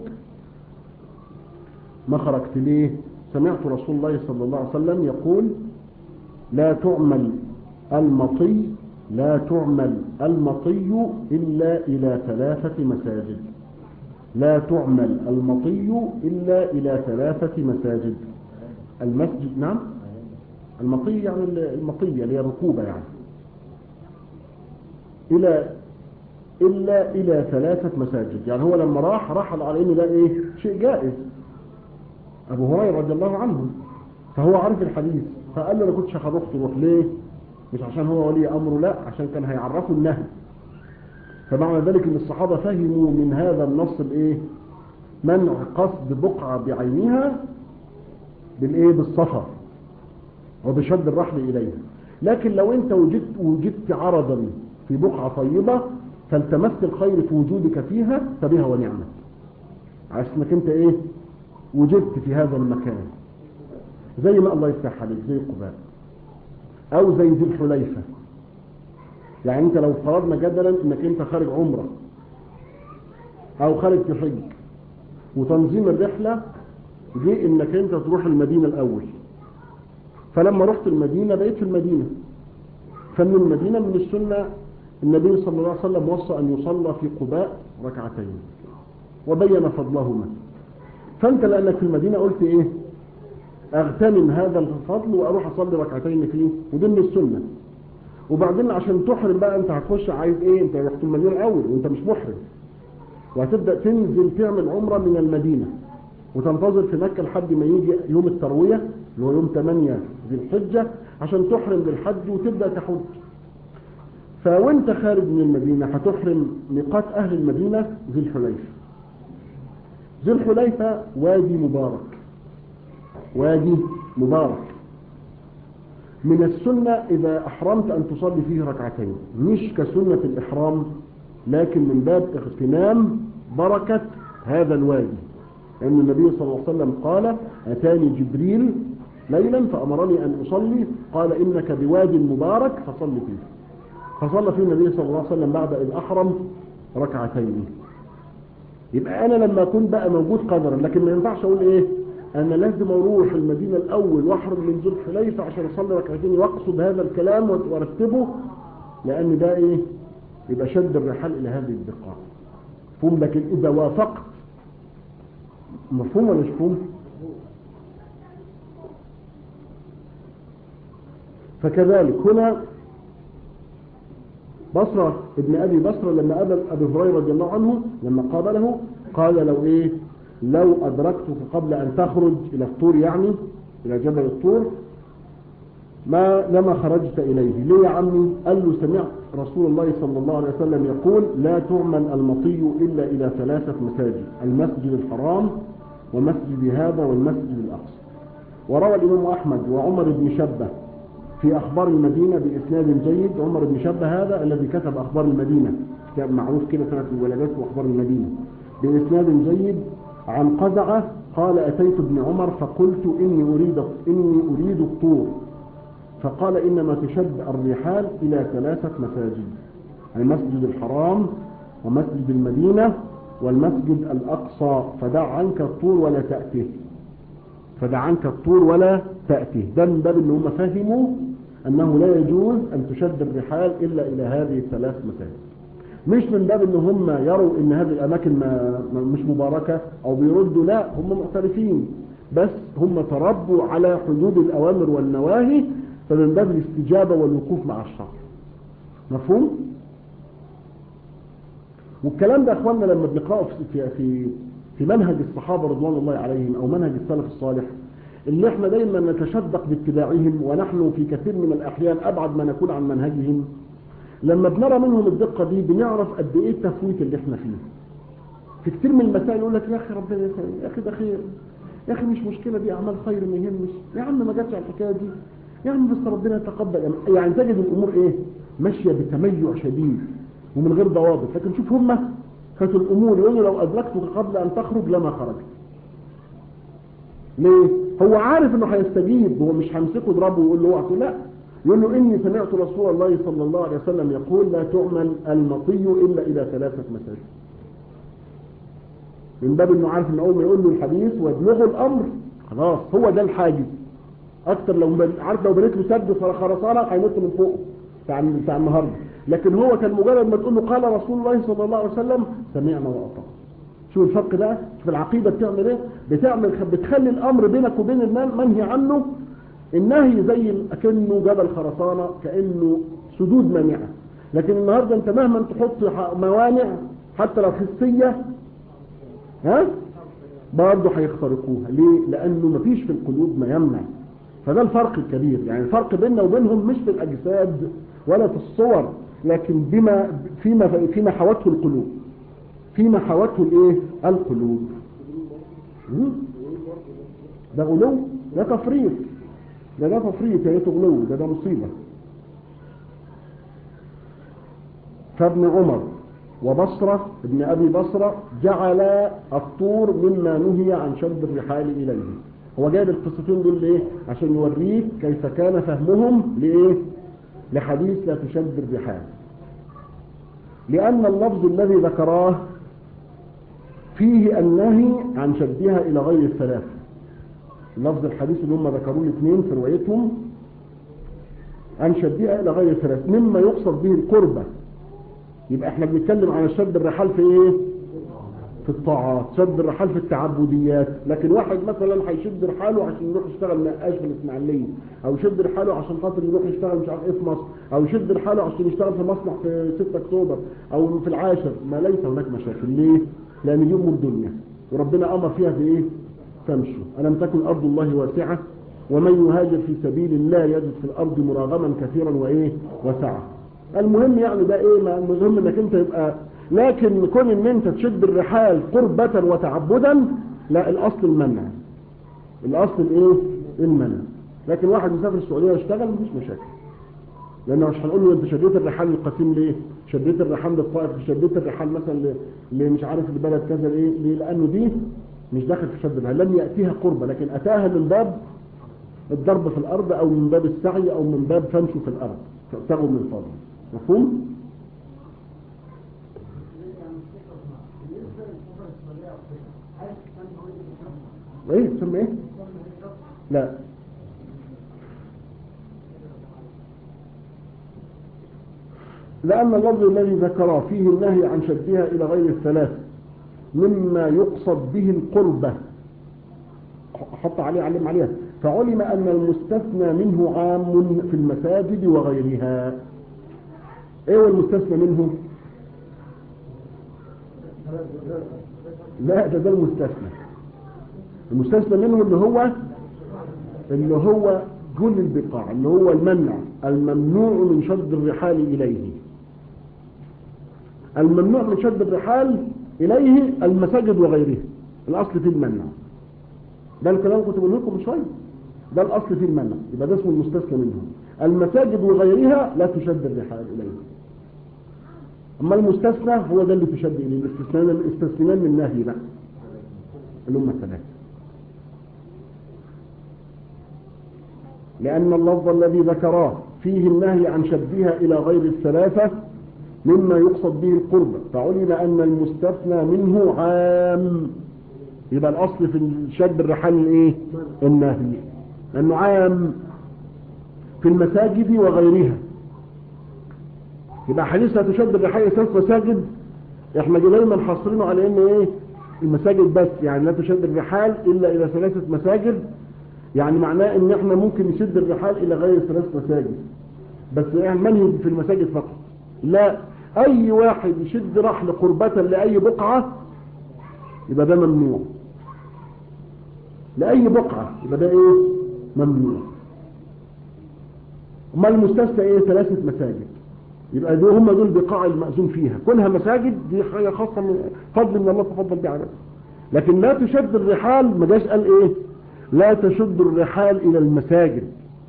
ما خرجت ليه سمعت رسول الله صلى الله عليه وسلم يقول لا تعمل المطي لا تعمل المطي إلا إلى ثلاثة مساجد لا تعمل المطي إلا إلى ثلاثة مساجد المسجد نعم المطي يعني المطية اللي هي الركوبة يعني إلى إلا إلى ثلاثة مساجد يعني هو لما راح راح على إنه ده إيه شيء جائز أبو هريرة رضي الله عنه فهو عارف الحديث فقال له أنا كنتش هروح تروح ليه مش عشان هو ولي أمره لا عشان كان هيعرفوا النهي فمعنى ذلك ان الصحابة فهموا من هذا النص الايه منع قصد بقعة بعينها بالايه بالسفر وبشد الرحل اليها لكن لو انت وجدت وجدت عرضا في بقعة طيبة فالتمست الخير في وجودك فيها فبها ونعمة عايز انك انت ايه وجدت في هذا المكان زي ما الله يفتح عليك زي قباء او زي ذي الحليفة يعني انت لو فرضنا جدلا انك انت خارج عمرة او خارج تحج وتنظيم الرحلة جه انك انت تروح المدينة الاول فلما رحت المدينة بقيت في المدينة فمن المدينة من السنة النبي صلى الله عليه وسلم وصى ان يصلى في قباء ركعتين وبين فضلهما فانت لانك في المدينة قلت ايه اغتنم هذا الفضل واروح اصلي ركعتين فيه ودي من السنه وبعدين عشان تحرم بقى انت هتخش عايز ايه انت رحت المدينة الاول وانت مش محرم وهتبدأ تنزل تعمل عمرة من المدينة وتنتظر في مكة لحد ما يجي يوم التروية اللي هو يوم 8 ذي الحجة عشان تحرم بالحج وتبدأ تحج فوانت خارج من المدينة هتحرم ميقات اهل المدينة ذي الحليفة ذي الحليفة وادي مبارك وادي مبارك من السنة إذا أحرمت أن تصلي فيه ركعتين مش كسنة الإحرام لكن من باب اغتنام بركة هذا الوادي لأن النبي صلى الله عليه وسلم قال أتاني جبريل ليلا فأمرني أن أصلي قال إنك بواد مبارك فصل فيه فصلى فيه النبي صلى الله عليه وسلم بعد إذ أحرم ركعتين يبقى أنا لما أكون بقى موجود قدرا لكن ما ينفعش أقول إيه أنا لازم أروح المدينة الأول وأحرم من ذو الحليفة عشان أصلي ركعتين وأقصد هذا الكلام وأرتبه لأن ده إيه يبقى شد الرحال إلى هذه البقاع مفهوم لكن إذا وافقت مفهوم ولا مش مفهوم فكذلك هنا بصرة ابن أبي بصرة لما قابل أبي هريرة رضي الله عنه لما قابله قال لو إيه لو أدركتك قبل أن تخرج إلى الطور يعني إلى جبل الطور ما لما خرجت إليه ليه يا عمي قال له سمعت رسول الله صلى الله عليه وسلم يقول لا تعمل المطي إلا إلى ثلاثة مساجد المسجد الحرام ومسجد هذا والمسجد الأقصى وروى الإمام أحمد وعمر بن شبه في أخبار المدينة بإسناد جيد عمر بن شبه هذا الذي كتب أخبار المدينة كتاب معروف كده سنة الولادات وأخبار المدينة بإسناد جيد عن قزعة قال أتيت ابن عمر فقلت إني أريد, إني أريد الطور فقال إنما تشد الرحال إلى ثلاثة مساجد المسجد الحرام ومسجد المدينة والمسجد الأقصى فدع عنك الطور ولا تأته فدع عنك الطور ولا تأته ده من باب ان هم فهموا أنه لا يجوز أن تشد الرحال إلا إلى هذه الثلاث مساجد مش من باب ان هم يروا ان هذه الاماكن ما مش مباركة او بيردوا لا هم معترفين بس هم تربوا على حدود الاوامر والنواهي فمن باب الاستجابة والوقوف مع الشرع مفهوم والكلام ده اخواننا لما بنقرأه في, في, في منهج الصحابة رضوان الله عليهم او منهج السلف الصالح اللي احنا دايما نتشدق باتباعهم ونحن في كثير من الأحيان أبعد ما نكون عن منهجهم لما بنرى منهم الدقة دي بنعرف قد ايه التفويت اللي احنا فيه في كتير من المسائل يقول لك يا اخي ربنا يسلمك يا اخي ده خير يا اخي مش مشكلة دي اعمال خير ما يهمش يا عم ما جاتش على الحكاية دي يا عم بس ربنا يتقبل يعني تجد الامور ايه ماشية بتميع شديد ومن غير ضوابط لكن شوف هم كانت الامور يقولوا لو ادركتك قبل ان تخرج لما خرجت ليه هو عارف انه هيستجيب هو مش همسكه يضربه ويقول له اوعى لا يقول له اني سمعت رسول الله صلى الله عليه وسلم يقول لا تعمل المطي الا الى ثلاثه مساجد من باب انه عارف ان اول ما يقول له الحديث ويبلغه الامر خلاص هو ده الحاجز اكتر لو بن... عارف لو بنيت له سد خرسانه هينط من فوقه بتاع بتاع النهارده لكن هو كان مجرد ما تقول له قال رسول الله صلى الله عليه وسلم سمعنا واطعنا شوف الفرق ده شوف العقيدة بتعمل ايه بتعمل بتخلي الامر بينك وبين المال منهي عنه النهي زي كأنه جبل خرسانة كأنه سدود مانعة لكن النهاردة انت مهما تحط موانع حتى لو حسية ها برضه هيخترقوها ليه لانه مفيش في القلوب ما يمنع فده الفرق الكبير يعني الفرق بيننا وبينهم مش في الاجساد ولا في الصور لكن بما فيما فيما حوته القلوب فيما حوته الايه القلوب ده غلو ده تفريط ده ده تفريط يا ريته غلو ده ده مصيبه فابن عمر وبصرة ابن أبي بصرة جعل الطور مما نهي عن شد الرحال إليه هو جايب القصتين دول ليه عشان يوريك كيف كان فهمهم لإيه لحديث لا تشد الرحال لأن اللفظ الذي ذكراه فيه النهي عن شدها إلى غير الثلاث لفظ الحديث اللي هم ذكروه الاثنين في روايتهم عن شدها إلى غير الثلاث مما يقصد به القربة يبقى احنا بنتكلم عن شد الرحال في ايه في الطاعات شد الرحال في التعبديات لكن واحد مثلا هيشد رحاله عشان يروح يشتغل نقاش في الاسماعيليه او يشد رحاله عشان خاطر يروح يشتغل مش عارف ايه في مصر او يشد رحاله عشان يشتغل في مصنع في 6 اكتوبر او في العاشر ما ليس هناك مشاكل ليه لان دي امور دنيا وربنا امر فيها بايه تمشوا الم تكن ارض الله واسعه ومن يهاجر في سبيل الله يجد في الارض مراغما كثيرا وايه وسعه المهم يعني ده ايه ما المهم انك انت يبقى لكن كون ان انت تشد الرحال قربة وتعبدا لا الاصل المنع الاصل الايه المنع لكن واحد مسافر السعوديه يشتغل مفيش مشاكل لانه مش هنقول له انت شديت الرحال للقسيم ليه شديت الرحال للطائف شديت الرحال مثلا لمش عارف البلد كذا ليه ليه لانه دي مش داخل في شد الرحال لم ياتيها قربة لكن اتاها من باب الضرب في الارض او من باب السعي او من باب فمشوا في الارض تبتغوا من فضل مفهوم ايه تسمى ايه لا لأن اللفظ الذي ذكره فيه النهي عن شدها إلى غير الثلاث مما يقصد به القربة حط عليه علم عليها فعلم أن المستثنى منه عام في المساجد وغيرها ايه هو المستثنى منه لا ده ده المستثنى المستثنى منه اللي هو اللي هو كل البقاع اللي هو المنع الممنوع من شد الرحال إليه الممنوع من شد الرحال إليه المساجد وغيرها الأصل في المنع ده الكلام كنت بقول لكم من شويه ده الأصل في المنع يبقى ده اسمه المستثنى منه المساجد وغيرها لا تشد الرحال إليه أما المستثنى هو ده اللي تشد إليه الاستثنان الاستثنان من النهي بقى اللي هم الثلاثة لأن اللفظ الذي ذكراه فيه النهي عن شدها إلى غير الثلاثة مما يقصد به القرب فعلم أن المستثنى منه عام يبقى الأصل في شد الرحال الايه النهي لأنه عام في المساجد وغيرها يبقى حديث لا تشد الرحال اساس مساجد احنا دايما حاصرينه على ان ايه المساجد بس يعني لا تشد الرحال الا الى ثلاثه مساجد يعني معناه ان احنا ممكن نشد الرحال الى غير ثلاث مساجد بس يعني منهي في المساجد فقط لا اي واحد يشد رحل قربة لاي بقعة يبقى ده ممنوع لأي بقعة يبقى ده ايه ممنوع أما المستثنى ايه ثلاثة مساجد يبقى دول هم دول بقاع المأذون فيها كلها مساجد دي حاجة خاصة من فضل من الله تفضل بها علينا لكن لا تشد الرحال ما جاش قال ايه لا تشد الرحال الى المساجد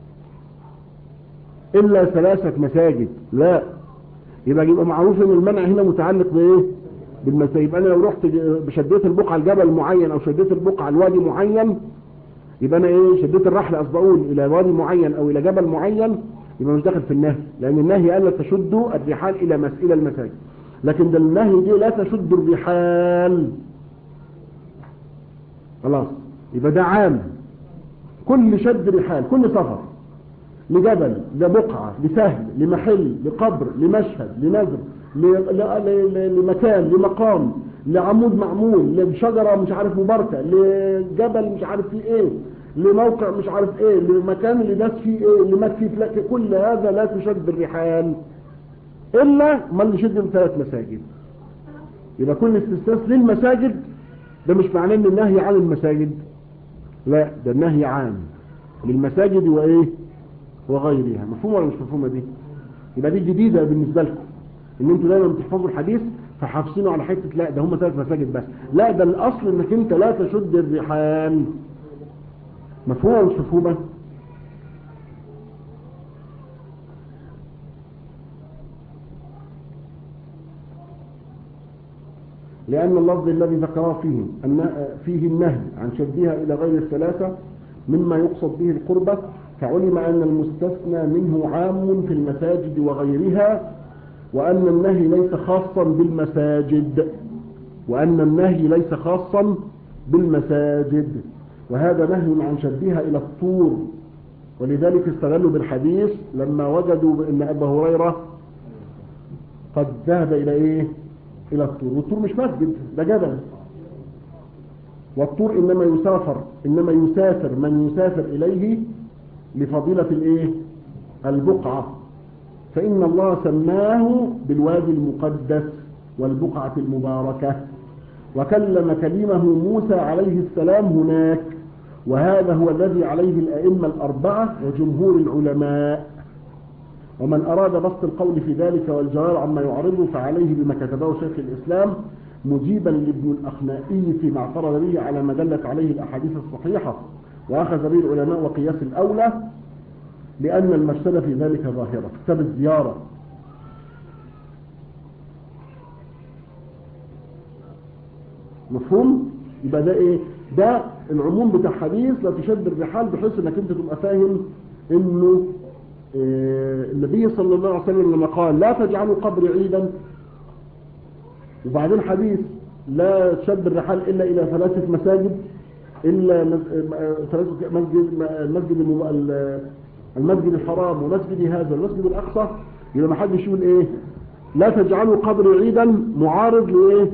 الا ثلاثة مساجد لا يبقى يبقى معروف ان المنع هنا متعلق بايه بالمساجد يبقى انا لو رحت شديت البقعة لجبل معين او شديت البقعة لوادي معين يبقى انا ايه شديت الرحل اصبعون الى وادي معين او الى جبل معين يبقى مش داخل في النهي لان النهي قال لا تشدوا الرحال الى مس الى المساجد لكن ده النهي دي لا تشد الرحال خلاص يبقى ده عام كل شد رحال كل سفر لجبل لبقعة لسهل لمحل لقبر لمشهد لنذر ل- ل- ل- لمكان لمقام لعمود معمول لشجرة مش عارف مباركة لجبل مش عارف فيه ايه لموقع مش عارف ايه لمكان اللي داس فيه ايه اللي مات فيه فلك كل هذا لا تشد الرحال الا ما اللي يشد من ثلاث مساجد يبقى كل استثناء للمساجد ده مش معناه ان النهي عن المساجد لا ده النهي عام للمساجد وايه وغيرها مفهومه ولا مش مفهومه دي يبقى دي جديده بالنسبه لكم ان انتوا دايما بتحفظوا الحديث فحافظينه على حته لا ده هم ثلاث مساجد بس لا ده الاصل انك انت لا تشد الرحال مفهومه ولا مش مفهومه لأن اللفظ الذي ذكره فيه أن فيه النهي عن شدها إلى غير الثلاثة مما يقصد به القربة فعلم أن المستثنى منه عام في المساجد وغيرها وأن النهي ليس خاصا بالمساجد وأن النهي ليس خاصا بالمساجد وهذا نهي عن شدها إلى الطور ولذلك استدلوا بالحديث لما وجدوا أن أبا هريرة قد ذهب إلى إيه إلى الطور والطور مش مسجد ده جبل والطور إنما يسافر إنما يسافر من يسافر إليه لفضيلة الإيه البقعة فإن الله سماه بالوادي المقدس والبقعة المباركة وكلم كلمه موسى عليه السلام هناك وهذا هو الذي عليه الأئمة الأربعة وجمهور العلماء ومن أراد بسط القول في ذلك والجواب عما يعرضه فعليه بما كتبه شيخ الإسلام مجيبا لابن الأخنائي فيما اعترض به على ما دلت عليه الأحاديث الصحيحة وأخذ به العلماء وقياس الأولى لأن المفسدة في ذلك ظاهرة في كتاب الزيارة مفهوم؟ يبقى ده ايه؟ ده العموم بتاع حديث لا تشد الرحال بحيث انك انت تبقى فاهم انه إيه النبي صلى الله عليه وسلم لما قال لا تجعلوا قبري عيدا وبعدين حديث لا تشد الرحال الا الى ثلاثة مساجد الا مسجد المسجد المسجد الحرام ومسجد هذا المسجد الاقصى يبقى ما حدش يقول ايه لا تجعلوا قبري عيدا معارض لايه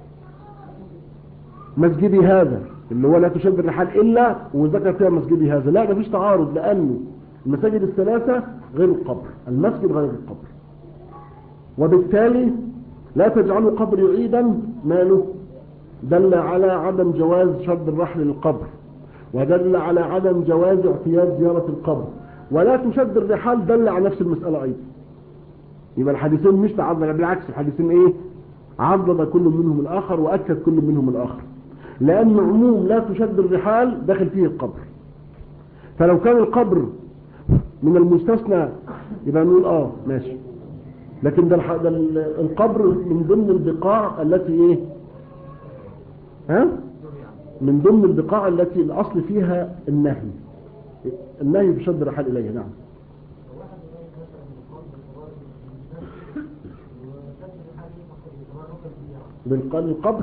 مسجدي هذا اللي هو لا تشد الرحال الا وذكر فيها مسجدي هذا لا مفيش تعارض لانه المساجد الثلاثة غير القبر المسجد غير القبر وبالتالي لا تجعلوا قبري عيدا ماله دل على عدم جواز شد الرحل للقبر ودل على عدم جواز اعتياد زيارة القبر ولا تشد الرحال دل على نفس المسألة أيضا يبقى الحديثين مش تعضد بالعكس الحديثين ايه عضد كل منهم الآخر وأكد كل منهم الآخر لأن عموم لا تشد الرحال داخل فيه القبر فلو كان القبر من المستثنى يبقى نقول اه ماشي لكن ده, الح... ده القبر من ضمن البقاع التي ايه ها من ضمن البقاع التي الاصل فيها النهي النهي بشد الرحال اليها نعم بالقبر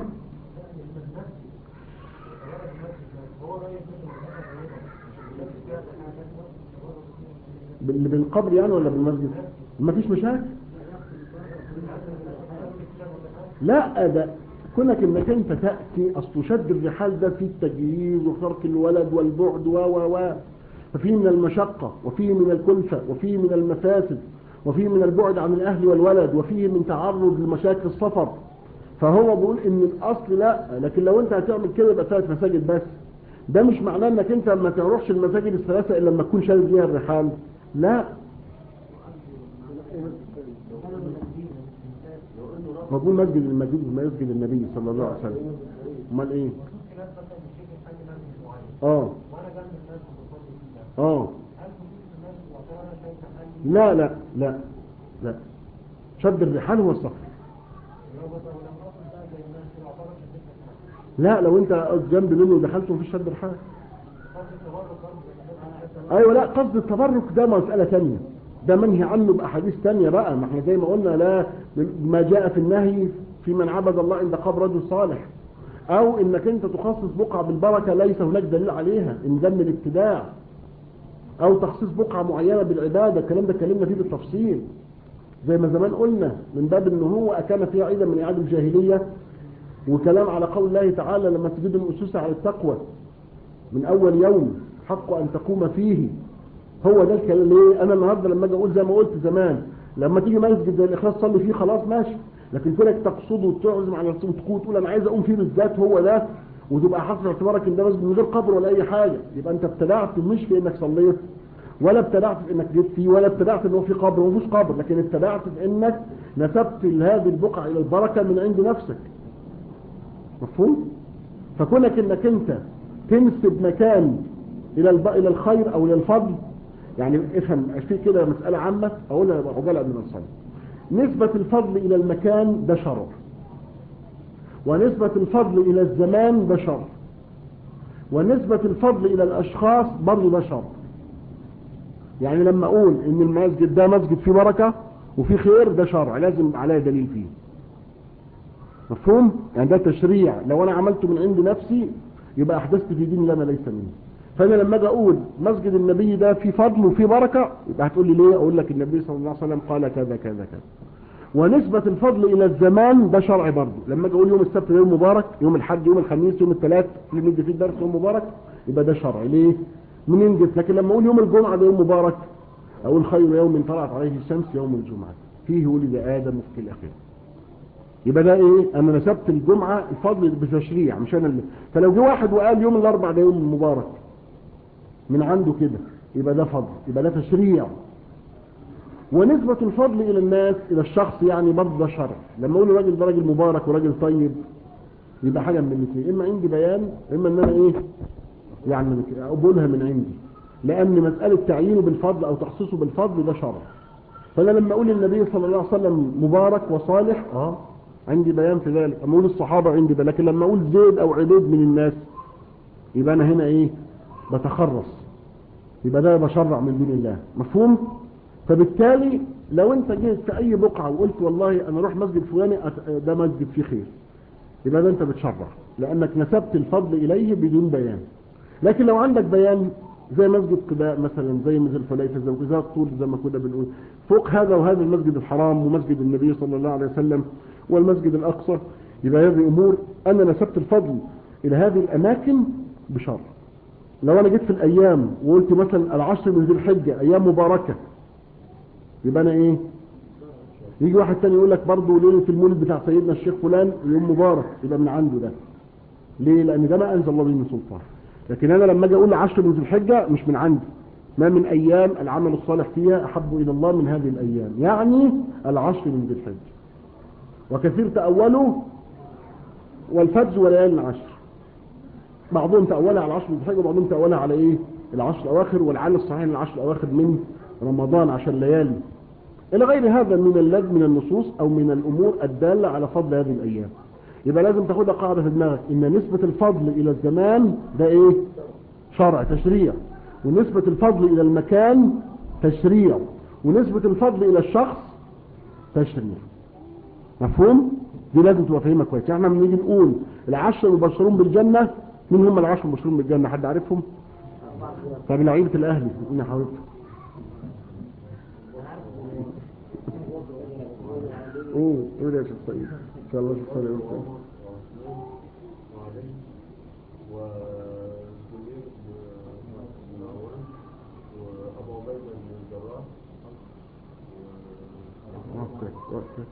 اللي بالقبر يعني ولا بالمسجد ما فيش مشاكل لا ده كونك انك انت تأتي اصل شد الرحال ده فيه التجهيز وفرق الولد والبعد و و و ففيه من المشقة وفيه من الكلفة وفيه من المفاسد وفيه من البعد عن الاهل والولد وفيه من تعرض لمشاكل السفر فهو بيقول ان الاصل لا لكن لو انت هتعمل كده يبقى ثلاث مساجد بس ده مش معناه انك انت ما تروحش المساجد الثلاثه الا لما تكون شايل فيها الرحال لا مقول مسجد المسجد مسجد النبي صلى الله عليه وسلم امال ايه اه اه لا لا لا لا شد الرحال هو السفر لا لو انت جنب منه ودخلت مفيش شد رحال ايوه لا قصد التبرك ده مسألة تانية ده منهي عنه بأحاديث تانية بقى ما احنا زي ما قلنا لا ما جاء في النهي في من عبد الله عند قبر رجل صالح او انك انت تخصص بقعة بالبركة ليس هناك دليل عليها ان ذم الابتداع او تخصيص بقعة معينة بالعبادة الكلام ده اتكلمنا فيه بالتفصيل زي ما زمان قلنا من باب ان هو اكان فيها عيدا من اعاد الجاهلية وكلام على قول الله تعالى لما تجد الاسس على التقوى من اول يوم حق ان تقوم فيه هو ده الكلام ليه انا النهارده لما اجي اقول زي ما قلت زمان لما تيجي مسجد زي الاخلاص تصلي فيه خلاص ماشي لكن كونك تقصده وتعزم على نفسك وتقول تقول انا عايز اقوم فيه بالذات هو ده وتبقى حاطط اعتبارك ان ده مسجد من غير قبر ولا اي حاجه يبقى انت ابتدعت مش في انك صليت ولا ابتدعت في انك جيت فيه ولا ابتدعت ان هو في قبر ومفيش قبر لكن ابتدعت في انك نسبت هذه البقعه الى البركه من عند نفسك مفهوم فكونك انك انت تنسب مكان الى الب... الى الخير او الى الفضل يعني افهم في كده مساله عامه اقولها عقبال قبل ما نصلي نسبه الفضل الى المكان ده شرف ونسبه الفضل الى الزمان ده شرف ونسبه الفضل الى الاشخاص برضه ده شرف يعني لما اقول ان المسجد ده مسجد فيه بركه وفيه خير ده شرع لازم عليه دليل فيه مفهوم يعني ده تشريع لو انا عملته من عند نفسي يبقى احدثت في دين لنا ليس منه فانا لما اجي اقول مسجد النبي ده فيه فضل وفيه بركه يبقى هتقول لي ليه اقول لك النبي صلى الله عليه وسلم قال كذا كذا كذا ونسبة الفضل الى الزمان ده شرع برضه لما اجي اقول يوم السبت ده يوم مبارك يوم الحد يوم الخميس يوم الثلاث اللي ندي فيه الدرس يوم مبارك يبقى ده شرع ليه منين جت لكن لما اقول يوم الجمعه ده يوم مبارك اقول خير يوم طلعت عليه الشمس يوم الجمعه فيه ولد ادم في الاخره يبقى ده ايه انا نسبت الجمعة الفضل بتشريع مش انا اللي فلو جه واحد وقال يوم الاربع ده يوم مبارك من عنده كده يبقى ده فضل يبقى ده تشريع ونسبة الفضل الى الناس الى الشخص يعني برضه ده شرع لما اقول الراجل ده راجل مبارك وراجل طيب يبقى حاجة من الاثنين اما عندي بيان اما ان انا ايه يعني اقبلها من عندي لان مسألة تعيينه بالفضل او تخصيصه بالفضل ده شرع فانا لما اقول النبي صلى الله عليه وسلم مبارك وصالح اه عندي بيان في ذلك اما اقول الصحابة عندي بيان لكن لما اقول زيد او عبيد من الناس يبقى انا هنا ايه بتخرص يبقى ده بشرع من دين الله مفهوم فبالتالي لو انت جيت في اي بقعة وقلت والله انا اروح مسجد فلاني ده مسجد فيه خير يبقى ده انت بتشرع لانك نسبت الفضل اليه بدون بيان لكن لو عندك بيان زي مسجد قباء مثلا زي مسجد الحليفه زي زي الطول زي ما كنا بنقول فوق هذا وهذا المسجد الحرام ومسجد النبي صلى الله عليه وسلم والمسجد الاقصى يبقى هذه امور انا نسبت الفضل الى هذه الاماكن بشرع لو انا جيت في الايام وقلت مثلا العشر من ذي الحجه ايام مباركه يبقى انا ايه يجي واحد تاني يقول لك برضه ليله المولد بتاع سيدنا الشيخ فلان يوم مبارك يبقى من عنده ده ليه لان ده ما انزل الله به من سلطان لكن انا لما اجي اقول عشر من ذي الحجه مش من عندي ما من ايام العمل الصالح فيها احب الى الله من هذه الايام يعني العشر من ذي الحجه وكثير تاولوا والفجر وليالي العشر بعضهم تاولها على العشر من ذي الحجه وبعضهم تاولها على ايه العشر الاواخر والعال الصحيح العشر الاواخر من رمضان عشان ليالي الى غير هذا من اللد من النصوص او من الامور الداله على فضل هذه الايام يبقى لازم تاخدها قاعدة في دماغك ان نسبة الفضل الى الزمان ده ايه شرع تشريع ونسبة الفضل الى المكان تشريع ونسبة الفضل الى الشخص تشريع مفهوم دي لازم تبقى فاهمها كويس احنا لما نيجي نقول العشر المبشرون بالجنة مين هم العشر المبشرون بالجنة حد عارفهم طب لعيبة الاهلي مين يا حضرتك قول قول يا شيخ طيب ان شاء الله شيخ طيب يقول وزبير بن عوام وابو عبيده بن الجراح اوكي اوكي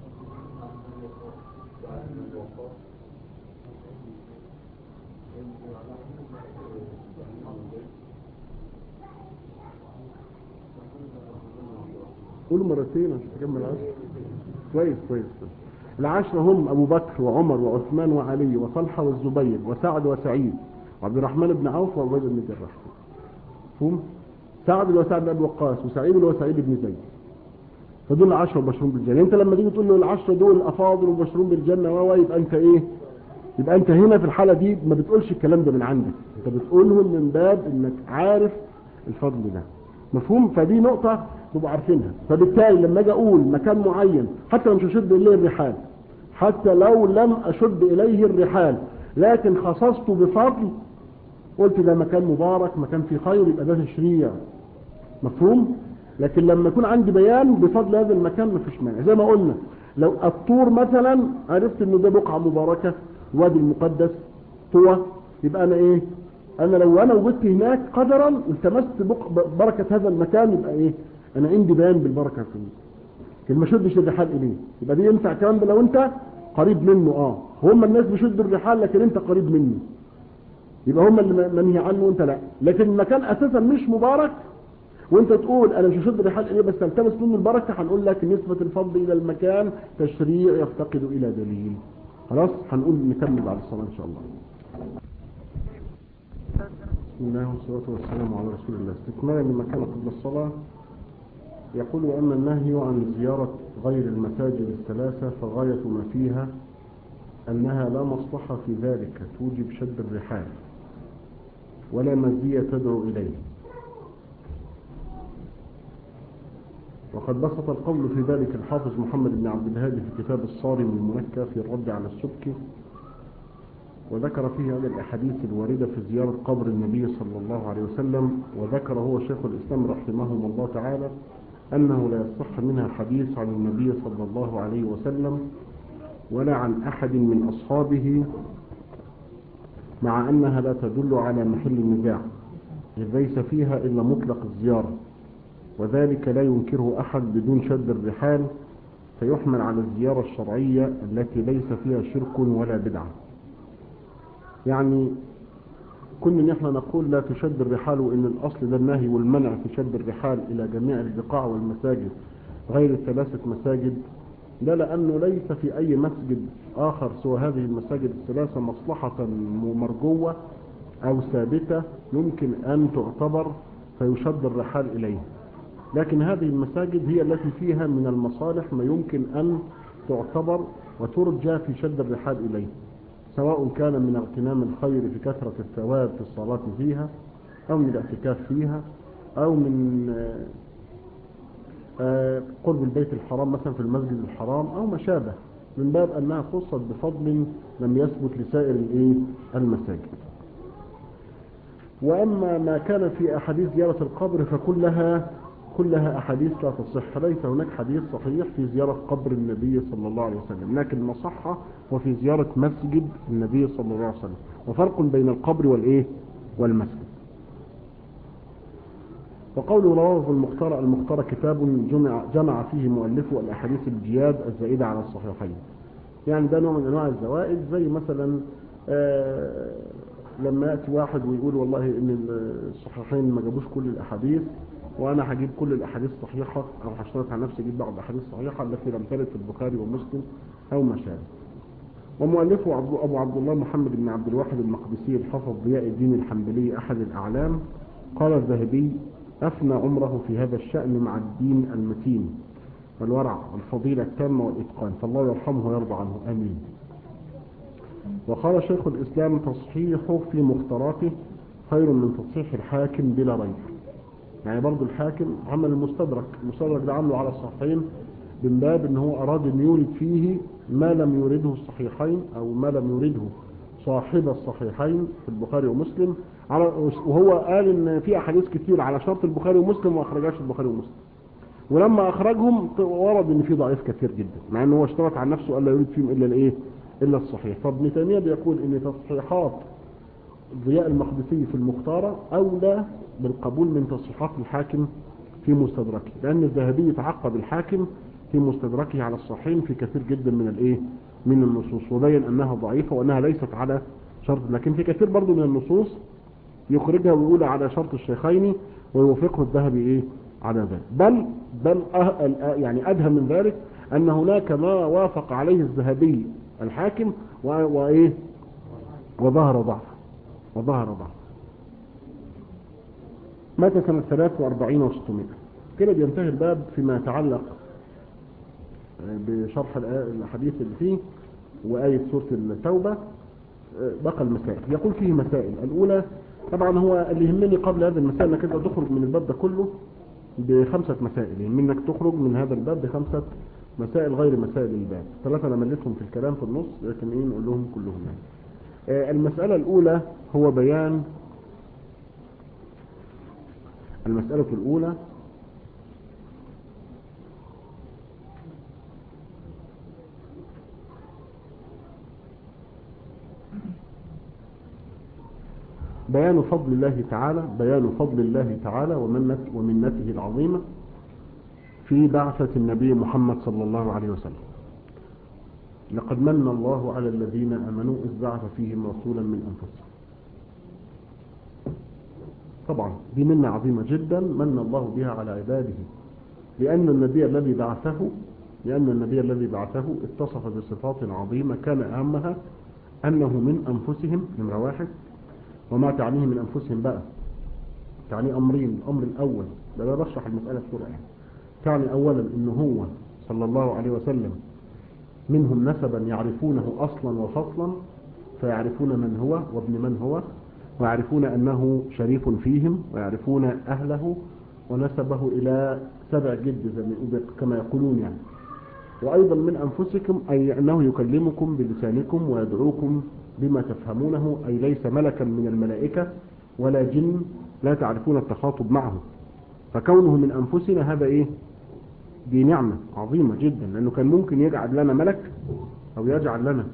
وسعد بن وقاص قولوا مرتين عشان تكمل العشر كويس كويس كويس. العشرة هم أبو بكر وعمر وعثمان وعلي وطلحة والزبير وسعد وسعيد وعبد الرحمن بن عوف وعبيد بن جراح مفهوم؟ سعد اللي هو سعد بن أبي وقاص وسعيد اللي هو سعيد بن زيد فدول العشرة مبشرون بالجنة انت لما تيجي تقول له العشرة دول افاضل ومبشرون بالجنة و يبقى انت ايه يبقى انت هنا في الحالة دي ما بتقولش الكلام ده من عندك انت بتقولهم من باب انك عارف الفضل ده مفهوم فدي نقطة تبقى عارفينها فبالتالي لما اجي اقول مكان معين حتى لو مش هشد اليه الرحال حتى لو لم اشد اليه الرحال لكن خصصته بفضل قلت ده مكان مبارك مكان فيه خير يبقى ده تشريع مفهوم لكن لما يكون عندي بيان بفضل هذا المكان مفيش مانع زي ما قلنا لو الطور مثلا عرفت انه ده بقعة مباركة وادي المقدس طوى يبقى انا ايه انا لو انا وجدت هناك قدرا التمست بق- بركة هذا المكان يبقى ايه انا عندي بيان بالبركة فيه لكن ما شدش الرحال اليه يبقى دي ينفع الكلام ده لو انت قريب منه اه هم الناس بيشدوا الرحال لكن انت قريب منه يبقى هم اللي منهي عنه وانت لا لكن المكان اساسا مش مبارك وانت تقول انا مش هشد الرحال اليه بس التمس منه البركه هنقول لك نسبه الفضل الى المكان تشريع يفتقد الى دليل خلاص هنقول نكمل بعد الصلاه ان شاء الله بسم الله والصلاه والسلام على رسول الله استكمالا لما كان قبل الصلاه يقول واما النهي عن زياره غير المساجد الثلاثه فغايه ما فيها انها لا مصلحه في ذلك توجب شد الرحال ولا مزيه تدعو اليه وقد بسط القول في ذلك الحافظ محمد بن عبد الهادي في كتاب الصارم المنكى في الرد على السبكي وذكر فيه هذه الأحاديث الواردة في زيارة قبر النبي صلى الله عليه وسلم وذكر هو شيخ الإسلام رحمه الله تعالى أنه لا يصح منها حديث عن النبي صلى الله عليه وسلم ولا عن أحد من أصحابه مع أنها لا تدل على محل النزاع إذ ليس فيها إلا مطلق الزيارة وذلك لا ينكره أحد بدون شد الرحال فيحمل على الزيارة الشرعية التي ليس فيها شرك ولا بدعة يعني كنا نحن نقول لا تشد الرحال وإن الأصل ده النهي والمنع في شد الرحال إلى جميع البقاع والمساجد غير الثلاثة مساجد ده لأنه ليس في أي مسجد آخر سوى هذه المساجد الثلاثة مصلحة مرجوة أو ثابتة يمكن أن تعتبر فيشد الرحال إليه لكن هذه المساجد هي التي فيها من المصالح ما يمكن أن تعتبر وترجى في شد الرحال إليه سواء كان من اغتنام الخير في كثرة الثواب في الصلاة فيها أو من الاعتكاف فيها أو من آه، آه، قرب البيت الحرام مثلا في المسجد الحرام أو ما شابه من باب أنها خصت بفضل لم يثبت لسائر الإيه؟ المساجد وأما ما كان في أحاديث زيارة القبر فكلها كلها أحاديث لا تصح ليس هناك حديث صحيح في زيارة قبر النبي صلى الله عليه وسلم لكن المصحة وفي زيارة مسجد النبي صلى الله عليه وسلم وفرق بين القبر والإيه والمسجد وقوله رواه المختار المختار كتاب جمع, جمع فيه مؤلفه الأحاديث الجياد الزائدة على الصحيحين يعني ده نوع من أنواع الزوائد زي مثلا آه لما يأتي واحد ويقول والله ان الصحيحين ما جابوش كل الأحاديث وأنا هجيب كل الأحاديث صحيحة أو هشترط على نفسي أجيب بعض الأحاديث صحيحة التي لم ترد في البخاري ومسلم أو ما شابه ومؤلفه عبد- أبو عبد الله محمد بن عبد الواحد المقدسي الحافظ ضياء الدين الحنبلي أحد الأعلام قال الذهبي أفنى عمره في هذا الشأن مع الدين المتين والورع والفضيلة التامة والإتقان فالله يرحمه ويرضى عنه آمين وقال شيخ الإسلام تصحيحه في مختاراته خير من تصحيح الحاكم بلا ريب يعني برضو الحاكم عمل المستدرك المستدرك ده عمله على الصحيحين من باب ان هو اراد ان يورد فيه ما لم يورده الصحيحين او ما لم يورده صاحب الصحيحين في البخاري ومسلم على وهو قال ان في احاديث كتير على شرط البخاري ومسلم واخرجهاش البخاري ومسلم ولما اخرجهم ورد ان في ضعيف كثير جدا مع ان هو اشترط عن نفسه الا يريد فيهم الا الايه الا الصحيح فابن تيميه بيقول ان تصحيحات ضياء المقدسي في المختارة أولى بالقبول من تصحيحات الحاكم في مستدركه لأن الذهبي يتعقب الحاكم في مستدركه على الصحيح في كثير جدا من الايه من النصوص وبين أنها ضعيفة وأنها ليست على شرط لكن في كثير برضو من النصوص يخرجها ويقول على شرط الشيخين ويوافقه الذهبي ايه على ذلك بل بل أه ال- يعني ادهى من ذلك ان هناك ما وافق عليه الذهبي الحاكم و- وايه وظهر ضعف وظهر ضعف مات سنة 43 و600 كده بينتهي الباب فيما يتعلق بشرح الآ- الحديث اللي فيه وآية سورة التوبة بقى المسائل يقول فيه مسائل الأولى طبعا هو اللي يهمني قبل هذا المسائل انك انت تخرج من الباب ده كله بخمسة مسائل يهمني انك تخرج من هذا الباب بخمسة مسائل غير مسائل الباب ثلاثة انا مليتهم في الكلام في النص لكن ايه نقول لهم كلهم يعني آه، المسألة الأولى هو بيان المسألة الأولى بيان فضل الله تعالى بيان فضل الله تعالى ومنت ومنته العظيمة في بعثة النبي محمد صلى الله عليه وسلم لقد من الله على الذين آمنوا إذ بعث فيهم رسولا من أنفسهم طبعا دي منة عظيمة جدا من الله بها على عباده لأن النبي الذي بعثه لأن النبي الذي بعثه اتصف بصفات عظيمة كان أهمها أنه من أنفسهم نمرة واحد وما تعنيه من أنفسهم بقى تعني أمرين الأمر الأول ده أنا بشرح المسألة بسرعة يعني. تعني أولا أنه هو صلى الله عليه وسلم منهم نسبا يعرفونه أصلا وفصلا فيعرفون من هو وابن من هو ويعرفون أنه شريف فيهم ويعرفون أهله ونسبه إلى سبع جد زي ما يقول- كما يقولون يعني وأيضا من أنفسكم أي أنه يكلمكم بلسانكم ويدعوكم بما تفهمونه أي ليس ملكا من الملائكة ولا جن لا تعرفون التخاطب معه فكونه من أنفسنا هذا إيه دي نعمة عظيمة جدا لأنه كان ممكن يجعل لنا ملك أو يجعل لنا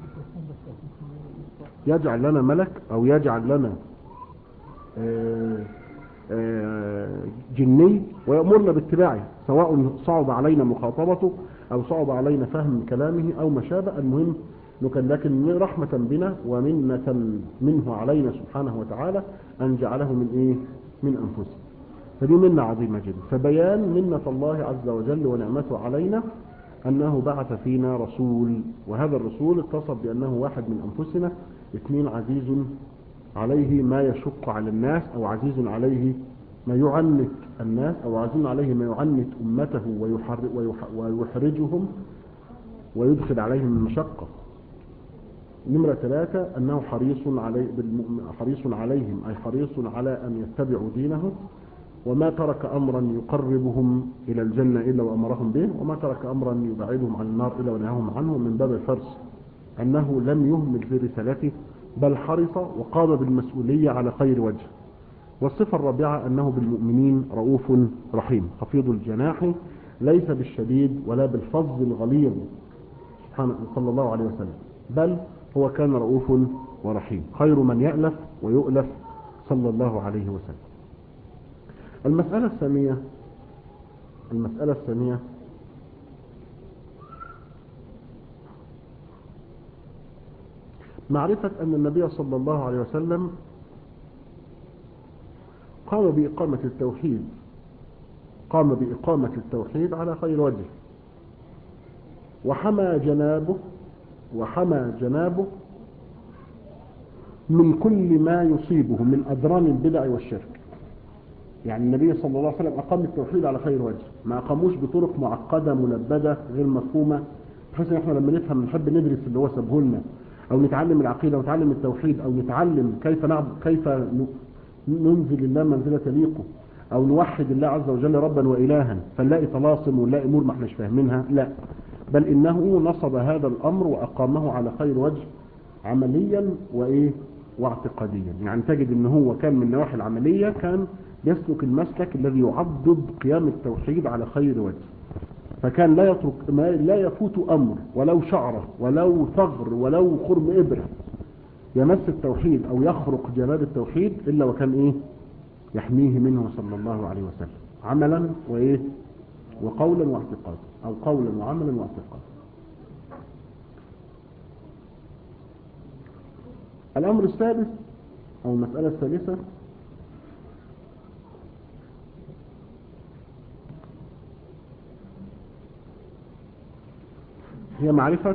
يجعل لنا ملك أو يجعل لنا آه، آه، جني ويأمرنا باتباعه سواء صعب علينا مخاطبته أو صعب علينا فهم كلامه أو ما شابه المهم إنه كان لكن رحمة بنا ومنة منه علينا سبحانه وتعالى أن جعله من إيه من أنفسنا فدي منة عظيمة جدا فبيان منة الله عز وجل ونعمته علينا أنه بعث فينا رسول وهذا الرسول اتصف بأنه واحد من أنفسنا اثنين عزيز عليه ما يشق على الناس أو عزيز عليه ما يعنت الناس أو عزيز عليه ما يعنت أمته ويحر ويح- ويحرجهم ويدخل عليهم المشقة نمرة ثلاثة أنه حريص علي بالمؤمن حريص عليهم أي حريص على أن يتبعوا دينه وما ترك أمرا يقربهم إلى الجنة إلا وأمرهم به وما ترك أمرا يبعدهم عن النار إلا ونهاهم عنه من باب الحرص أنه لم يهمل في رسالته بل حرص وقام بالمسؤولية على خير وجه والصفة الرابعة أنه بالمؤمنين رؤوف رحيم خفيض الجناح ليس بالشديد ولا بالفظ الغليظ سبحانه صلى الله عليه وسلم بل هو كان رؤوف ورحيم خير من يألف ويؤلف صلى الله عليه وسلم المسألة الثانية المسألة الثانية معرفة أن النبي صلى الله عليه وسلم قام بإقامة التوحيد قام بإقامة التوحيد على خير وجه وحمى جنابه وحمى جنابه من كل ما يصيبه من أدران البدع والشرك يعني النبي صلى الله عليه وسلم أقام التوحيد على خير وجه ما أقاموش بطرق معقدة ملبدة غير مفهومة بحيث ان احنا لما نفهم نحب ندرس اللي هو سابه لنا او نتعلم العقيدة ونتعلم التوحيد او نتعلم كيف نعبد كيف ن- ننزل الله منزلة تليقه او نوحد الله عز وجل ربا والها فنلاقي طلاسم ونلاقي امور ما احناش فاهمينها لا بل انه نصب هذا الامر واقامه على خير وجه عمليا وايه واعتقاديا يعني تجد ان هو كان من النواحي العملية كان يسلك المسلك الذي يعضد قيام التوحيد على خير وجه فكان لا يترك ما لا يفوت امر ولو شعره ولو ثغر ولو خرم ابره يمس التوحيد او يخرق جناب التوحيد الا وكان ايه يحميه منه صلى الله عليه وسلم عملا وايه وقولا واعتقادا او قولا وعملا واعتقادا الأمر السادس أو المسألة الثالثة هي معرفة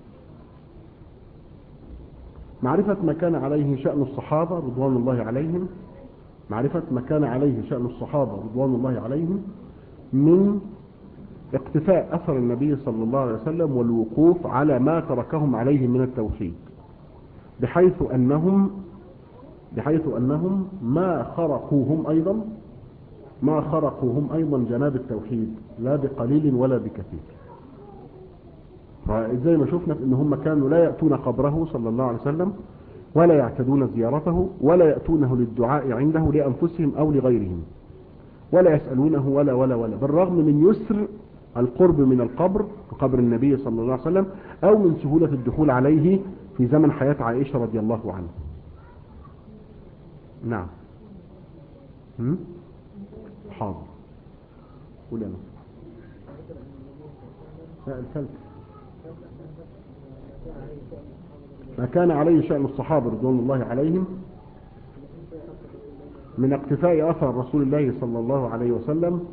معرفة ما كان عليه شأن الصحابة رضوان الله عليهم معرفة ما كان عليه شأن الصحابة رضوان الله عليهم من اقتفاء أثر النبي صلى الله عليه وسلم والوقوف على ما تركهم عليه من التوحيد بحيث أنهم بحيث أنهم ما خرقوهم أيضا ما خرقوهم أيضا جناب التوحيد لا بقليل ولا بكثير فزي ما شفنا ان هم كانوا لا يأتون قبره صلى الله عليه وسلم ولا يعتدون زيارته ولا يأتونه للدعاء عنده لأنفسهم أو لغيرهم ولا يسألونه ولا ولا ولا بالرغم من يسر القرب من القبر قبر النبي صلى الله عليه وسلم أو من سهولة الدخول عليه في زمن حياة عائشة رضي الله عنها نعم هم؟ حاضر قول أنا لا الثالث ما كان عليه شأن الصحابة رضوان الله عليهم من اقتفاء أثر رسول الله صلى الله عليه وسلم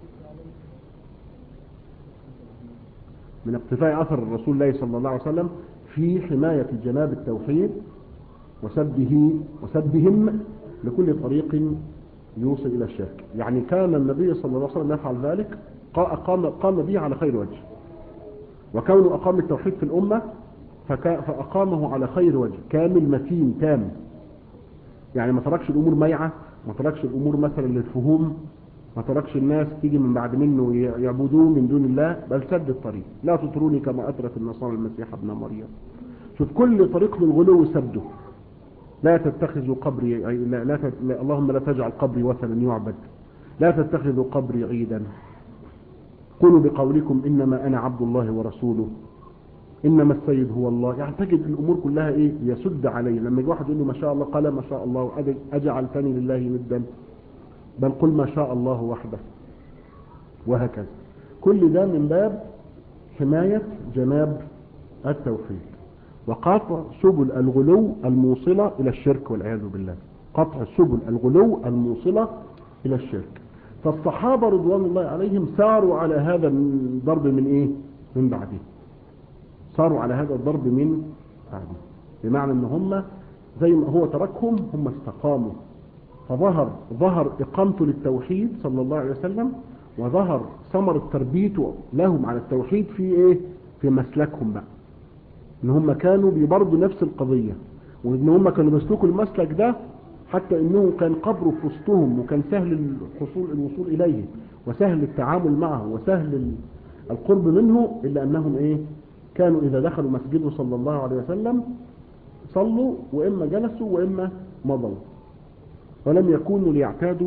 من اقتفاء أثر رسول الله صلى الله عليه وسلم في حماية جناب التوحيد وسبه وسبهم لكل طريق يوصل إلى الشرك يعني كان النبي صلى الله عليه وسلم يفعل ذلك قام, قام به على خير وجه وكونه أقام التوحيد في الأمة فكا فأقامه على خير وجه كامل متين تام يعني ما تركش الأمور ميعة ما تركش الأمور مثلا للفهوم ما تركش الناس تيجي من بعد منه يعبدوه من دون الله بل سد الطريق لا تطروني كما أترك النصارى المسيح ابن مريم شوف كل طريق للغلو سده لا تتخذوا قبري لا, لا, لا اللهم لا تجعل قبري وثنا يعبد لا تتخذوا قبري عيدا قولوا بقولكم إنما أنا عبد الله ورسوله إنما السيد هو الله يعني تجد الأمور كلها إيه يسد عليه لما يجي واحد يقول له ما شاء الله قال ما شاء الله أجعلتني لله ندا بل قل ما شاء الله وحده وهكذا كل ده من باب حماية جناب التوحيد وقطع سبل الغلو الموصلة إلى الشرك والعياذ بالله قطع سبل الغلو الموصلة إلى الشرك فالصحابة رضوان الله عليهم ساروا على هذا الضرب من إيه من بعده صاروا على هذا الضرب من بعده بمعنى ان هم زي ما هو تركهم هم استقاموا فظهر ظهر اقامته للتوحيد صلى الله عليه وسلم وظهر ثمر تربيته لهم على التوحيد في ايه في مسلكهم بقى ان هم كانوا بيبرضوا نفس القضية وان هم كانوا بيسلكوا المسلك ده حتى انه كان قبره في وسطهم وكان سهل الحصول الوصول اليه وسهل التعامل معه وسهل القرب منه الا انهم ايه كانوا إذا دخلوا مسجده صلى الله عليه وسلم صلوا وإما جلسوا وإما مضوا ولم يكونوا ليعتادوا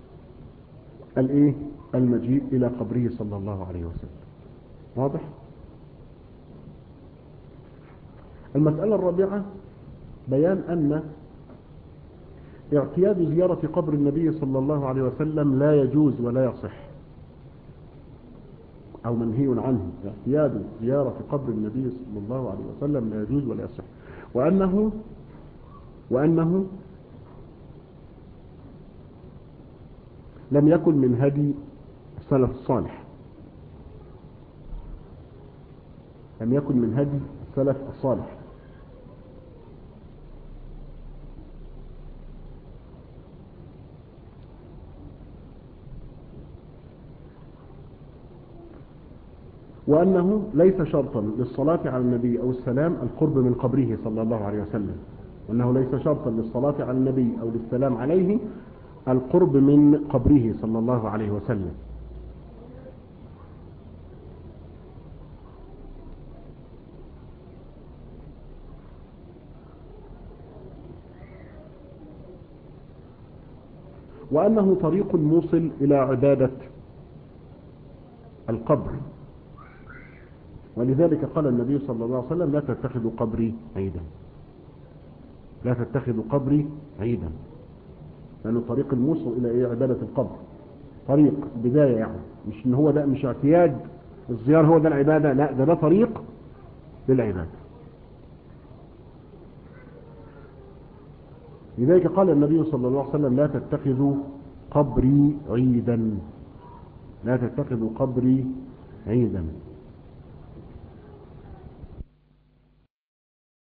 الإيه المجيء إلى قبره صلى الله عليه وسلم واضح المسألة الرابعة بيان أن اعتياد زيارة قبر النبي صلى الله عليه وسلم لا يجوز ولا يصح أو منهي عنه اعتياد زيارة قبر النبي صلى الله عليه وسلم لا يجوز ولا يصح وأنه وأنه لم يكن من هدي السلف الصالح لم يكن من هدي السلف الصالح وأنه ليس شرطا للصلاة على النبي أو السلام القرب من قبره صلى الله عليه وسلم وأنه ليس شرطا للصلاة على النبي أو للسلام عليه القرب من قبره صلى الله عليه وسلم وأنه طريق موصل إلى عبادة القبر ولذلك قال النبي صلى الله عليه وسلم لا تتخذوا قبري عيدا لا تتخذوا قبري عيدا لأنه طريق الموصل إلى إيه عبادة القبر طريق بداية يعني مش إن هو ده مش اعتياد الزيارة هو ده العبادة لا ده ده طريق للعبادة لذلك قال النبي صلى الله عليه وسلم لا تتخذوا قبري عيدا لا تتخذوا قبري عيدا